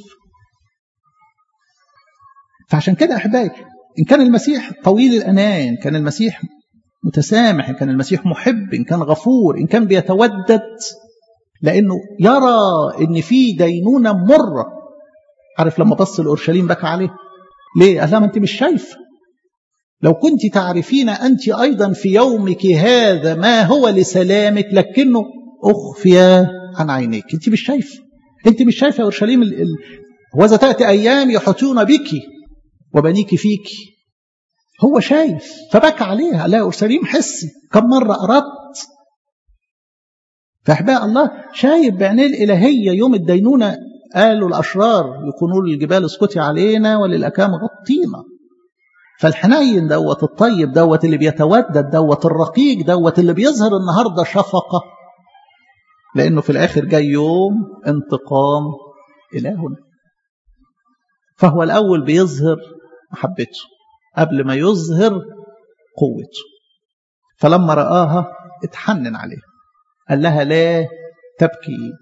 [SPEAKER 1] فعشان كده أحبائي إن كان المسيح طويل الأناة إن كان المسيح متسامح إن كان المسيح محب إن كان غفور إن كان بيتودد لأنه يرى إن في دينونة مرة عارف لما بص لأورشليم بكى عليه ليه؟ قال لها ما أنت مش شايفة لو كنت تعرفين أنت أيضا في يومك هذا ما هو لسلامك لكنه أخفي عن عينيك أنت مش شايفة أنت مش شايفة يا أورشليم ال... ال... وإذا تأتي أيام يحطون بك وبنيك فيك هو شايف فبكى عليها لا أورشليم حسي كم مرة أردت فأحباء الله شايف بعينيه الإلهية يوم الدينونة قالوا الأشرار يكونوا للجبال اسكتي علينا وللأكام غطينا فالحنين دوت الطيب دوت اللي بيتودد دوت الرقيق دوت اللي بيظهر النهاردة شفقة لأنه في الآخر جاي يوم انتقام إلهنا فهو الأول بيظهر محبته قبل ما يظهر قوته فلما رآها اتحنن عليها قال لها لا تبكي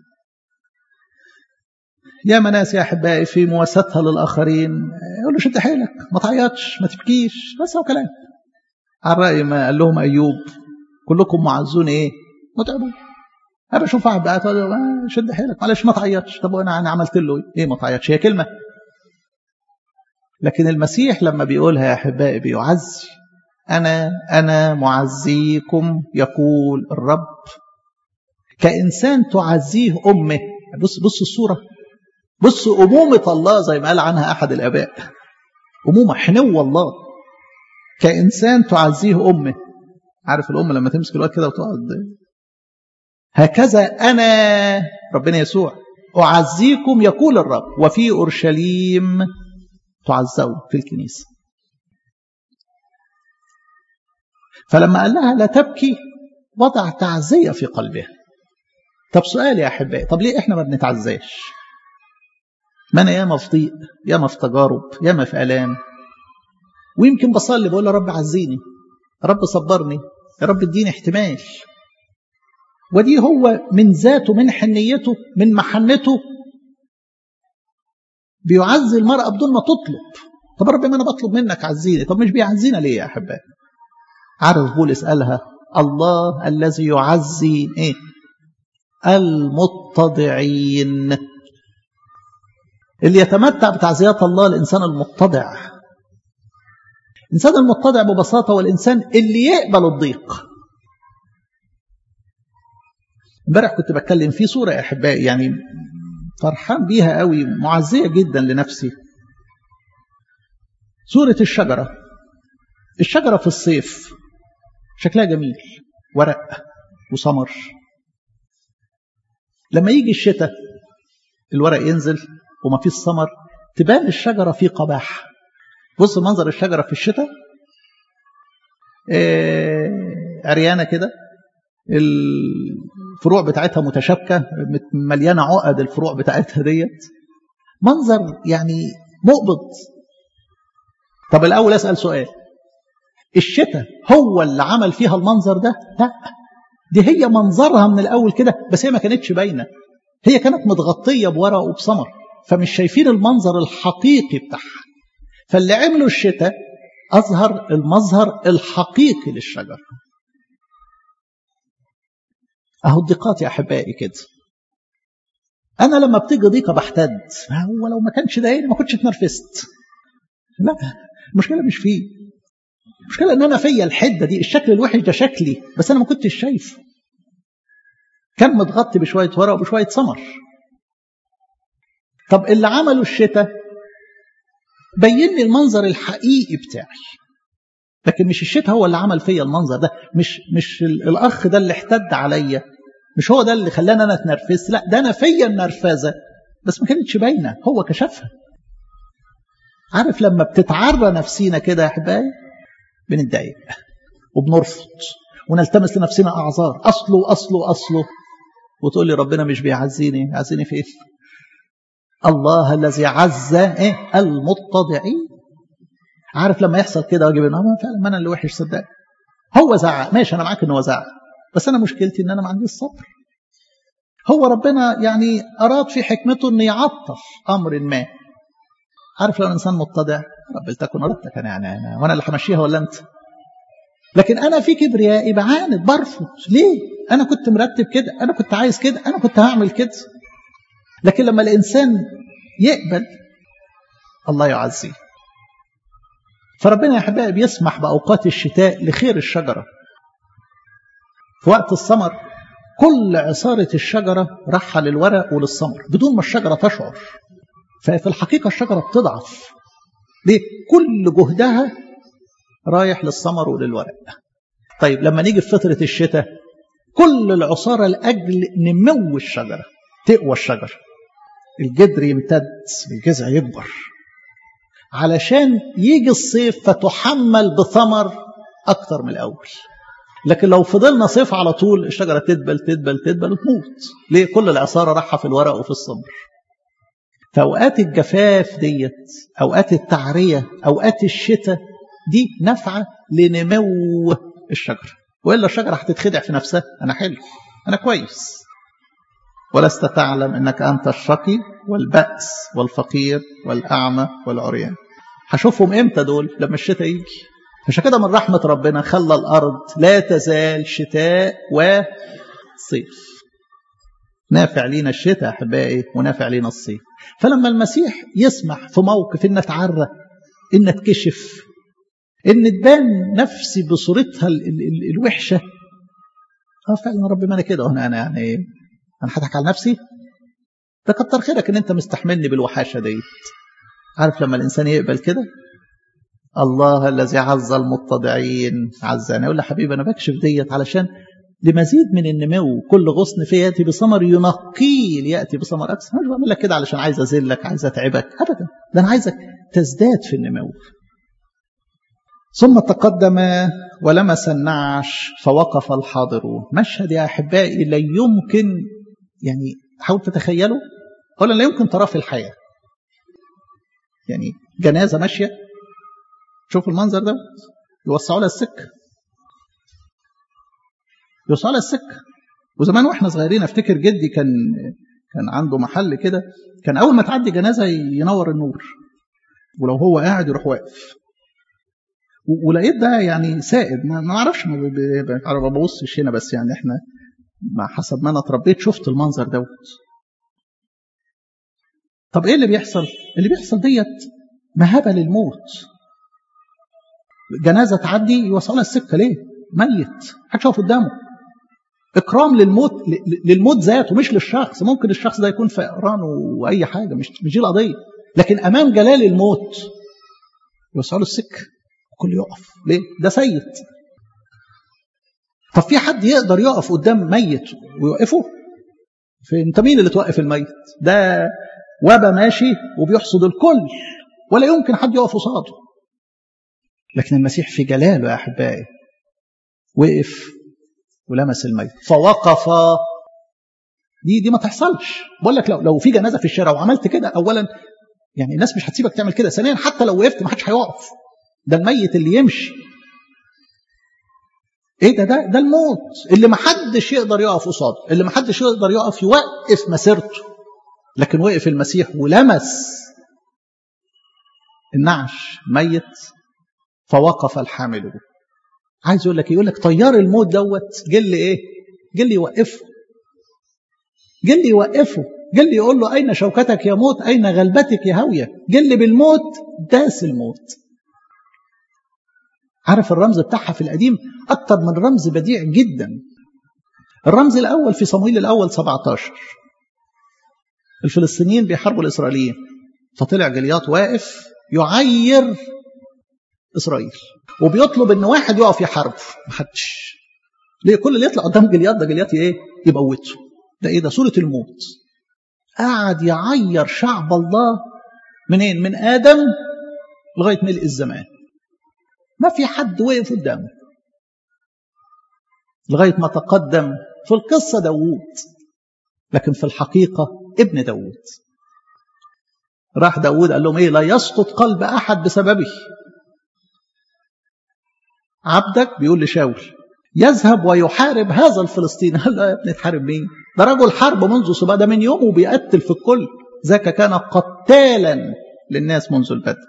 [SPEAKER 1] يا مناس يا أحبائي في مواساتها للآخرين يقول له شد حيلك ما تعيطش ما تبكيش بس هو كلام على الرأي ما قال لهم أيوب كلكم معزون إيه متعبون أنا بشوف واحد بقى شد حيلك معلش ما تعيطش طب أنا أنا عملت له إيه ما تعيطش هي كلمة لكن المسيح لما بيقولها يا أحبائي بيعزي أنا أنا معزيكم يقول الرب كإنسان تعزيه أمه بص بص الصورة بص أمومة الله زي ما قال عنها أحد الآباء أمومة حنو الله كإنسان تعزيه أمه عارف الأم لما تمسك الوقت كده وتقعد هكذا أنا ربنا يسوع أعزيكم يقول الرب وفي أورشليم تعزون في الكنيسة فلما قال لها لا تبكي وضع تعزية في قلبها طب سؤال يا أحبائي طب ليه إحنا ما بنتعزاش ما أنا ياما في ضيق ياما في تجارب ياما في ألام ويمكن بصلي بقول يا رب عزيني يا رب صبرني يا رب اديني احتمال ودي هو من ذاته من حنيته من محنته بيعزي المرأة بدون ما تطلب طب رب ما أنا بطلب منك عزيني طب مش بيعزينا ليه يا أحبائي عارف بولس قالها الله الذي يعزي ايه المتضعين اللي يتمتع بتعزيات الله الإنسان المتضع الإنسان المتضع ببساطة هو الإنسان اللي يقبل الضيق امبارح كنت بتكلم في صورة يا أحبائي يعني فرحان بيها قوي معزية جدا لنفسي صورة الشجرة الشجرة في الصيف شكلها جميل ورق وثمر لما يجي الشتاء الورق ينزل وما فيش ثمر تبان الشجرة في قباح بص منظر الشجرة في الشتاء إيه عريانة كده الفروع بتاعتها متشابكة مليانة عقد الفروع بتاعتها ديت منظر يعني مقبض طب الأول أسأل سؤال الشتاء هو اللي عمل فيها المنظر ده لا دي هي منظرها من الأول كده بس هي ما كانتش باينة هي كانت متغطية بورق وبسمر فمش شايفين المنظر الحقيقي بتاعها فاللي عمله الشتاء أظهر المظهر الحقيقي للشجر أهو الضيقات يا أحبائي كده أنا لما بتيجي ضيقة بحتد هو لو ما كانش ضايقني ما كنتش اتنرفزت لا المشكلة مش فيه المشكلة إن أنا فيا الحدة دي الشكل الوحش ده شكلي بس أنا ما كنتش شايفه كان متغطي بشوية ورق وبشوية سمر طب اللي عمله الشتاء بين لي المنظر الحقيقي بتاعي لكن مش الشتاء هو اللي عمل فيا المنظر ده مش مش الاخ ده اللي احتد عليا مش هو ده اللي خلاني انا اتنرفزت لا ده انا فيا النرفزه بس ما كانتش باينه هو كشفها عارف لما بتتعرى نفسينا كده يا احبائي بنتضايق وبنرفض ونلتمس لنفسنا اعذار اصله اصله اصله وتقول لي ربنا مش بيعزيني يعزيني في ايه الله الذي عز ايه المتضعين عارف لما يحصل كده واجي بينهم فعلا ما انا اللي وحش صدق هو زعق ماشي انا معاك ان هو زعق بس انا مشكلتي ان انا ما عنديش صبر هو ربنا يعني اراد في حكمته ان يعطل امر ما عارف لو الانسان متضع رب لتكن ارادتك انا يعني أنا وانا اللي همشيها ولا انت لكن انا في كبريائي بعاند برفض ليه انا كنت مرتب كده انا كنت عايز كده انا كنت هعمل كده لكن لما الانسان يقبل الله يعزيه فربنا يا احبائي بيسمح باوقات الشتاء لخير الشجره في وقت السمر كل عصاره الشجره راحه للورق وللثمر بدون ما الشجره تشعر ففي الحقيقه الشجره بتضعف ليه كل جهدها رايح للثمر وللورق طيب لما نيجي في فتره الشتاء كل العصاره لاجل نمو الشجره تقوى الشجره الجدر يمتد الجذع يكبر علشان يجي الصيف فتحمل بثمر أكتر من الأول لكن لو فضلنا صيف على طول الشجرة تدبل تدبل تدبل وتموت ليه كل العصارة راحة في الورق وفي الصبر فأوقات الجفاف ديت أوقات التعرية أوقات الشتاء دي نافعة لنمو الشجرة وإلا الشجرة هتتخدع في نفسها أنا حلو أنا كويس ولست تعلم أنك أنت الشقي والبأس والفقير والأعمى والعريان هشوفهم إمتى دول لما الشتاء يجي عشان كده من رحمة ربنا خلى الأرض لا تزال شتاء وصيف نافع لينا الشتاء أحبائي ونافع لينا الصيف فلما المسيح يسمح في موقف إن أتعرى إن أتكشف إن تبان نفسي بصورتها ال ال ال الوحشة اه فعلا رب ما انا كده انا انا يعني انا هضحك على نفسي ده كتر خيرك ان انت مستحملني بالوحاشه ديت عارف لما الانسان يقبل كده الله الذي عز المتضعين عزاني يقول له حبيبي انا بكشف ديت علشان لمزيد من النمو كل غصن فيه ياتي بثمر ينقيه لياتي بثمر اكثر مش بعمل لك كده علشان عايز اذلك عايز اتعبك ابدا ده انا عايزك تزداد في النمو ثم تقدم ولمس النعش فوقف الحاضرون مشهد يا احبائي لا يمكن يعني حاول تتخيله اولا لا يمكن تراه في الحياه يعني جنازه ماشيه شوفوا المنظر ده يوسعوا لها السكه يوسعوا لها السكه وزمان واحنا صغيرين افتكر جدي كان كان عنده محل كده كان اول ما تعدي جنازه ينور النور ولو هو قاعد يروح واقف ولقيت ده يعني سائد ما اعرفش ما انا ما ببصش هنا بس يعني احنا مع حسب ما انا اتربيت شفت المنظر دوت طب ايه اللي بيحصل اللي بيحصل ديت مهابه للموت جنازه تعدي يوصلها السكه ليه ميت محدش واقف قدامه إكرام للموت للموت ذاته مش للشخص ممكن الشخص ده يكون فقران وأي حاجة مش مش دي القضية لكن أمام جلال الموت يوسعوا له السكة الكل يقف ليه؟ ده سيد طب في حد يقدر يقف قدام ميت ويوقفه؟ في انت مين اللي توقف الميت؟ ده وبا ماشي وبيحصد الكل ولا يمكن حد يقف قصاده. لكن المسيح في جلاله يا احبائي وقف ولمس الميت فوقف دي دي ما تحصلش بقول لك لو لو في جنازه في الشارع وعملت كده اولا يعني الناس مش هتسيبك تعمل كده ثانيا حتى لو وقفت ما حدش هيقف ده الميت اللي يمشي ايه ده ده ده الموت اللي ما حدش يقدر يقف قصاده اللي ما حدش يقدر يقف يوقف مسيرته لكن وقف المسيح ولمس النعش ميت فوقف الحامل به عايز يقول لك يقول لك طيار الموت دوت جل ايه جل يوقفه جل يوقفه جل يقول له اين شوكتك يا موت اين غلبتك يا هاويه جل بالموت داس الموت عارف الرمز بتاعها في القديم أكتر من رمز بديع جدا الرمز الأول في صمويل الأول 17 الفلسطينيين بيحاربوا الإسرائيليين فطلع جلياط واقف يعير إسرائيل وبيطلب إن واحد يقف يحاربه محدش ليه كل اللي يطلع قدام جلياط ده جلياط إيه يموته ده إيه ده سورة الموت قعد يعير شعب الله منين من آدم لغاية ملء الزمان ما في حد وقف قدامه لغاية ما تقدم في القصة داوود لكن في الحقيقة ابن داوود راح داوود قال لهم ايه لا يسقط قلب أحد بسببه عبدك بيقول لشاول يذهب ويحارب هذا الفلسطيني قال له يا ابني تحارب مين ده رجل حرب منذ صباح ده من يومه بيقتل في الكل ذاك كان قتالا للناس منذ البدء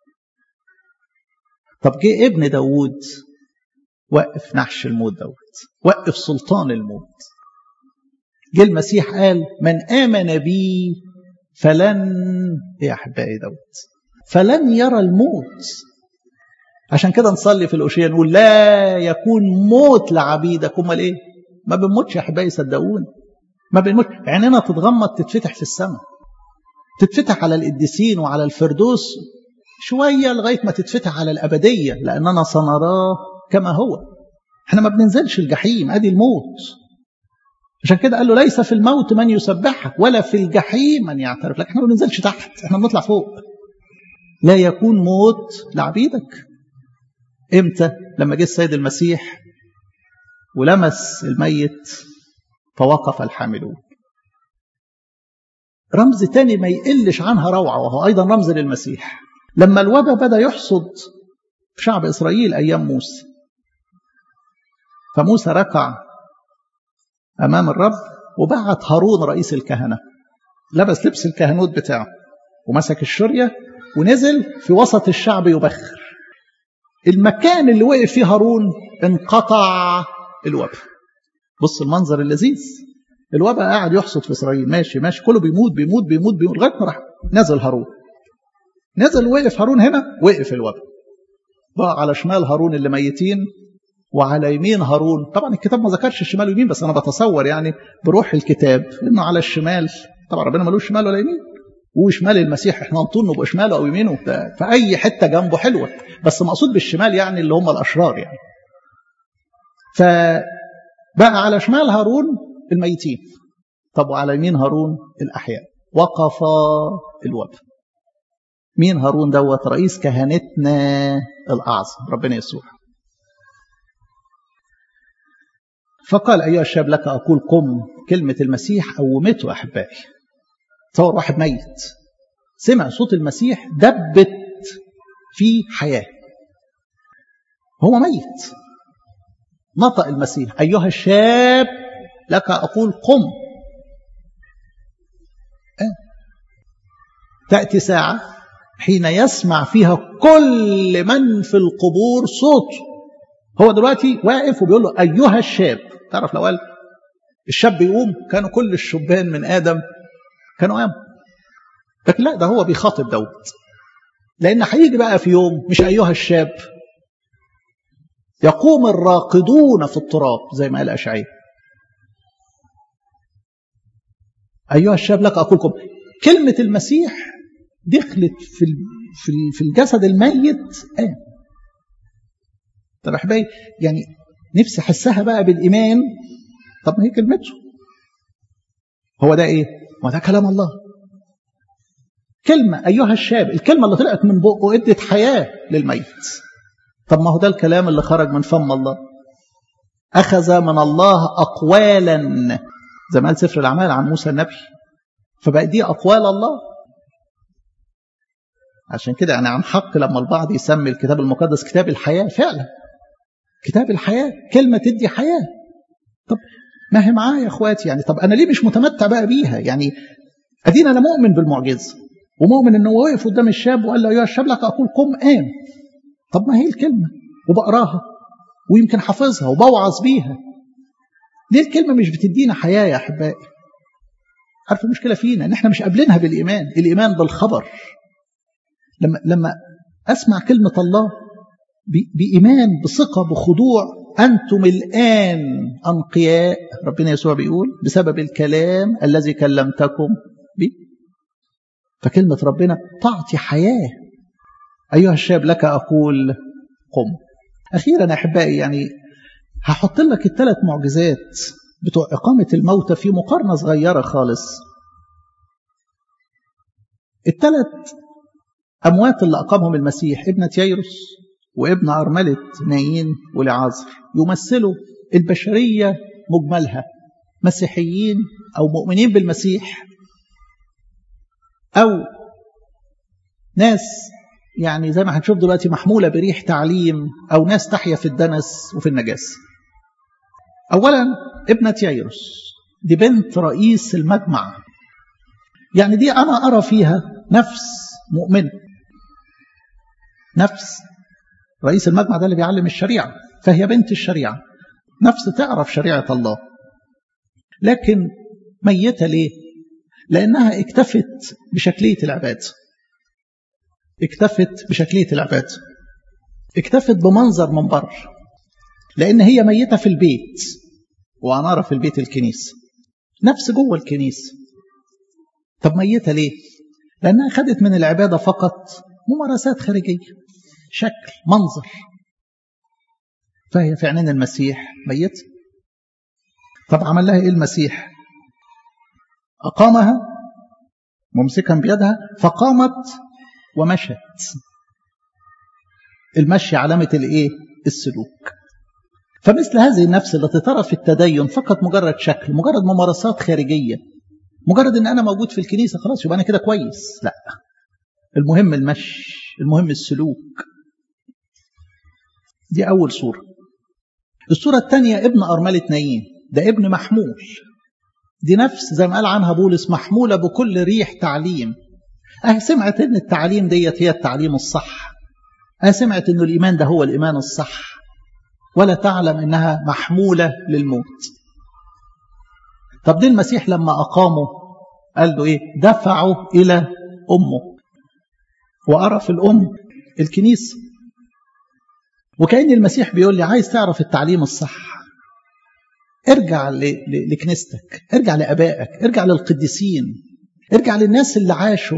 [SPEAKER 1] طب جه ابن داوود وقف نحش الموت دوت وقف سلطان الموت جه المسيح قال من آمن بي فلن يا أحبائي دوت فلن يرى الموت عشان كده نصلي في الأشياء نقول لا يكون موت لعبيدك امال ايه ما بنموتش يا أحبائي صدقوني ما بنموت عيننا تتغمض تتفتح في السماء تتفتح على القديسين وعلى الفردوس شوية لغاية ما تتفتح على الأبدية لأننا سنراه كما هو احنا ما بننزلش الجحيم ادي الموت عشان كده قال له ليس في الموت من يسبحك ولا في الجحيم من يعترف لك احنا ما بننزلش تحت احنا بنطلع فوق لا يكون موت لعبيدك امتى لما جه السيد المسيح ولمس الميت فوقف الحاملون رمز تاني ما يقلش عنها روعة وهو أيضا رمز للمسيح لما الوباء بدأ يحصد في شعب إسرائيل أيام موسى فموسى ركع أمام الرب وبعت هارون رئيس الكهنة لبس لبس الكهنوت بتاعه ومسك الشرية ونزل في وسط الشعب يبخر المكان اللي وقف فيه هارون انقطع الوباء بص المنظر اللذيذ الوباء قاعد يحصد في إسرائيل ماشي ماشي كله بيموت بيموت بيموت بيموت لغاية ما راح نزل هارون نزل وقف هارون هنا وقف الوباء بقى على شمال هارون اللي ميتين وعلى يمين هارون طبعا الكتاب ما ذكرش الشمال واليمين بس انا بتصور يعني بروح الكتاب انه على الشمال طبعا ربنا ملوش شمال ولا يمين وشمال المسيح احنا نطول نبقى شماله او يمينه في اي حته جنبه حلوه بس مقصود بالشمال يعني اللي هم الاشرار يعني فبقى على شمال هارون الميتين طب وعلى يمين هارون الاحياء وقف الوباء مين هارون دوت رئيس كهنتنا الاعظم ربنا يسوع فقال أيها الشاب لك أقول قم كلمة المسيح قومته أحبائي تصور واحد ميت سمع صوت المسيح دبت في حياة هو ميت نطق المسيح أيها الشاب لك أقول قم أه. تأتي ساعة حين يسمع فيها كل من في القبور صوته هو دلوقتي واقف وبيقول له أيها الشاب تعرف لو قال الشاب يقوم كانوا كل الشبان من آدم كانوا قاموا لكن لا ده هو بيخاطب داود لأن هيجي بقى في يوم مش أيها الشاب يقوم الراقدون في التراب زي ما قال أشعياء أيها الشاب لك أقولكم كلمة المسيح دخلت في في في الجسد الميت قام طب احبائي يعني نفسي احسها بقى بالايمان طب ما هي كلمته هو ده ايه؟ ما ده كلام الله كلمة أيها الشاب الكلمة اللي طلعت من بقه ادت حياة للميت طب ما هو ده الكلام اللي خرج من فم الله أخذ من الله أقوالا زي ما قال سفر الأعمال عن موسى النبي فبقى دي أقوال الله عشان كده يعني عن حق لما البعض يسمي الكتاب المقدس كتاب الحياة فعلا كتاب الحياة كلمة تدي حياة طب ما هي معايا يا اخواتي يعني طب انا ليه مش متمتع بقى بيها يعني ادينا انا مؤمن بالمعجزه ومؤمن انه واقف قدام الشاب وقال له ايها الشاب لك اقول قم قام طب ما هي الكلمه وبقراها ويمكن حافظها وبوعظ بيها ليه الكلمه مش بتدينا حياه يا احبائي عارف المشكله فينا ان احنا مش قابلينها بالايمان الايمان بالخبر لما لما اسمع كلمه الله بايمان بثقه بخضوع أنتم الآن أنقياء ربنا يسوع بيقول بسبب الكلام الذي كلمتكم به فكلمة ربنا تعطي حياة أيها الشاب لك أقول قم أخيرا أحبائي يعني هحط لك الثلاث معجزات بتوع إقامة الموتى في مقارنة صغيرة خالص الثلاث أموات اللي أقامهم المسيح ابنة ييروس وابن أرملة نايين ولعازر يمثلوا البشرية مجملها مسيحيين أو مؤمنين بالمسيح أو ناس يعني زي ما هنشوف دلوقتي محمولة بريح تعليم أو ناس تحيا في الدنس وفي النجاسة أولا ابنة ييروس دي بنت رئيس المجمع يعني دي أنا أرى فيها نفس مؤمنة نفس رئيس المجمع ده اللي بيعلم الشريعة فهي بنت الشريعة نفس تعرف شريعة الله لكن ميتة ليه لأنها اكتفت بشكلية العباد اكتفت بشكلية العباد اكتفت بمنظر من بره لأن هي ميتة في البيت وأنارة في البيت الكنيسة نفس جوه الكنيسة طب ميتة ليه لأنها خدت من العبادة فقط ممارسات خارجية شكل منظر فهي في عينين المسيح ميت طب عمل لها ايه المسيح اقامها ممسكا بيدها فقامت ومشت المشي علامة الايه السلوك فمثل هذه النفس التي ترى في التدين فقط مجرد شكل مجرد ممارسات خارجية مجرد ان انا موجود في الكنيسة خلاص يبقى انا كده كويس لا المهم المشي المهم السلوك دي أول صورة الصورة الثانية ابن أرملة نايين ده ابن محمول دي نفس زي ما قال عنها بولس محمولة بكل ريح تعليم أه سمعت إن التعليم ديت هي التعليم الصح أه سمعت إنه الإيمان ده هو الإيمان الصح ولا تعلم إنها محمولة للموت طب دي المسيح لما أقامه قال له إيه دفعه إلى أمه وأرى في الأم الكنيسة وكأن المسيح بيقول لي عايز تعرف التعليم الصح ارجع لكنيستك ارجع لأبائك ارجع للقديسين ارجع للناس اللي عاشوا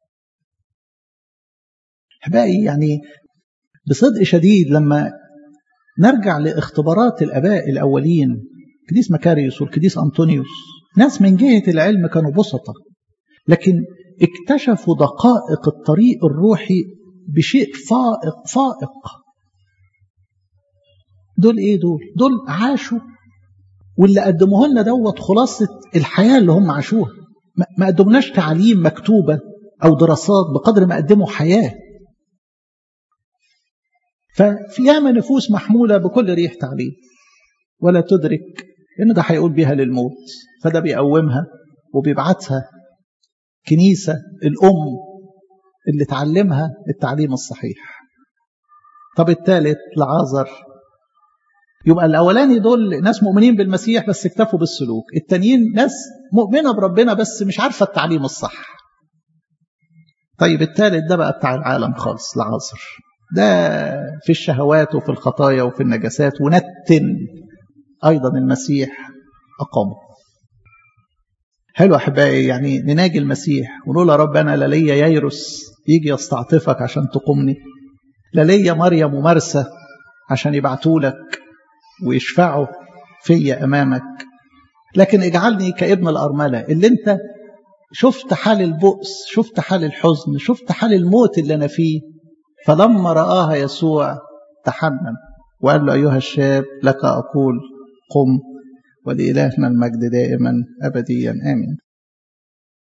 [SPEAKER 1] أحبائي يعني بصدق شديد لما نرجع لاختبارات الآباء الأولين القديس مكاريوس والقديس أنطونيوس ناس من جهة العلم كانوا بسطة لكن اكتشفوا دقائق الطريق الروحي بشيء فائق فائق دول ايه دول دول عاشوا واللي قدموه لنا دوت خلاصة الحياة اللي هم عاشوها ما قدمناش تعليم مكتوبة أو دراسات بقدر ما قدموا حياة ففي ياما نفوس محمولة بكل ريح تعليم ولا تدرك إن ده هيقول بيها للموت فده بيقومها وبيبعتها كنيسة الأم اللي تعلمها التعليم الصحيح طب الثالث لعازر يبقى الأولاني دول ناس مؤمنين بالمسيح بس اكتفوا بالسلوك التانيين ناس مؤمنة بربنا بس مش عارفة التعليم الصح طيب الثالث ده بقى بتاع العالم خالص لعازر ده في الشهوات وفي الخطايا وفي النجاسات ونتن أيضا المسيح أقامه حلو أحبائي يعني نناجي المسيح ونقول يا رب أنا لا ليا ييرس يجي يستعطفك عشان تقومني لا ليا مريم ومرسى عشان يبعتولك ويشفعوا فيا أمامك لكن اجعلني كابن الأرملة اللي انت شفت حال البؤس شفت حال الحزن شفت حال الموت اللي أنا فيه فلما رآها يسوع تحنن وقال له أيها الشاب لك أقول قم ولإلهنا المجد دائما أبديا آمين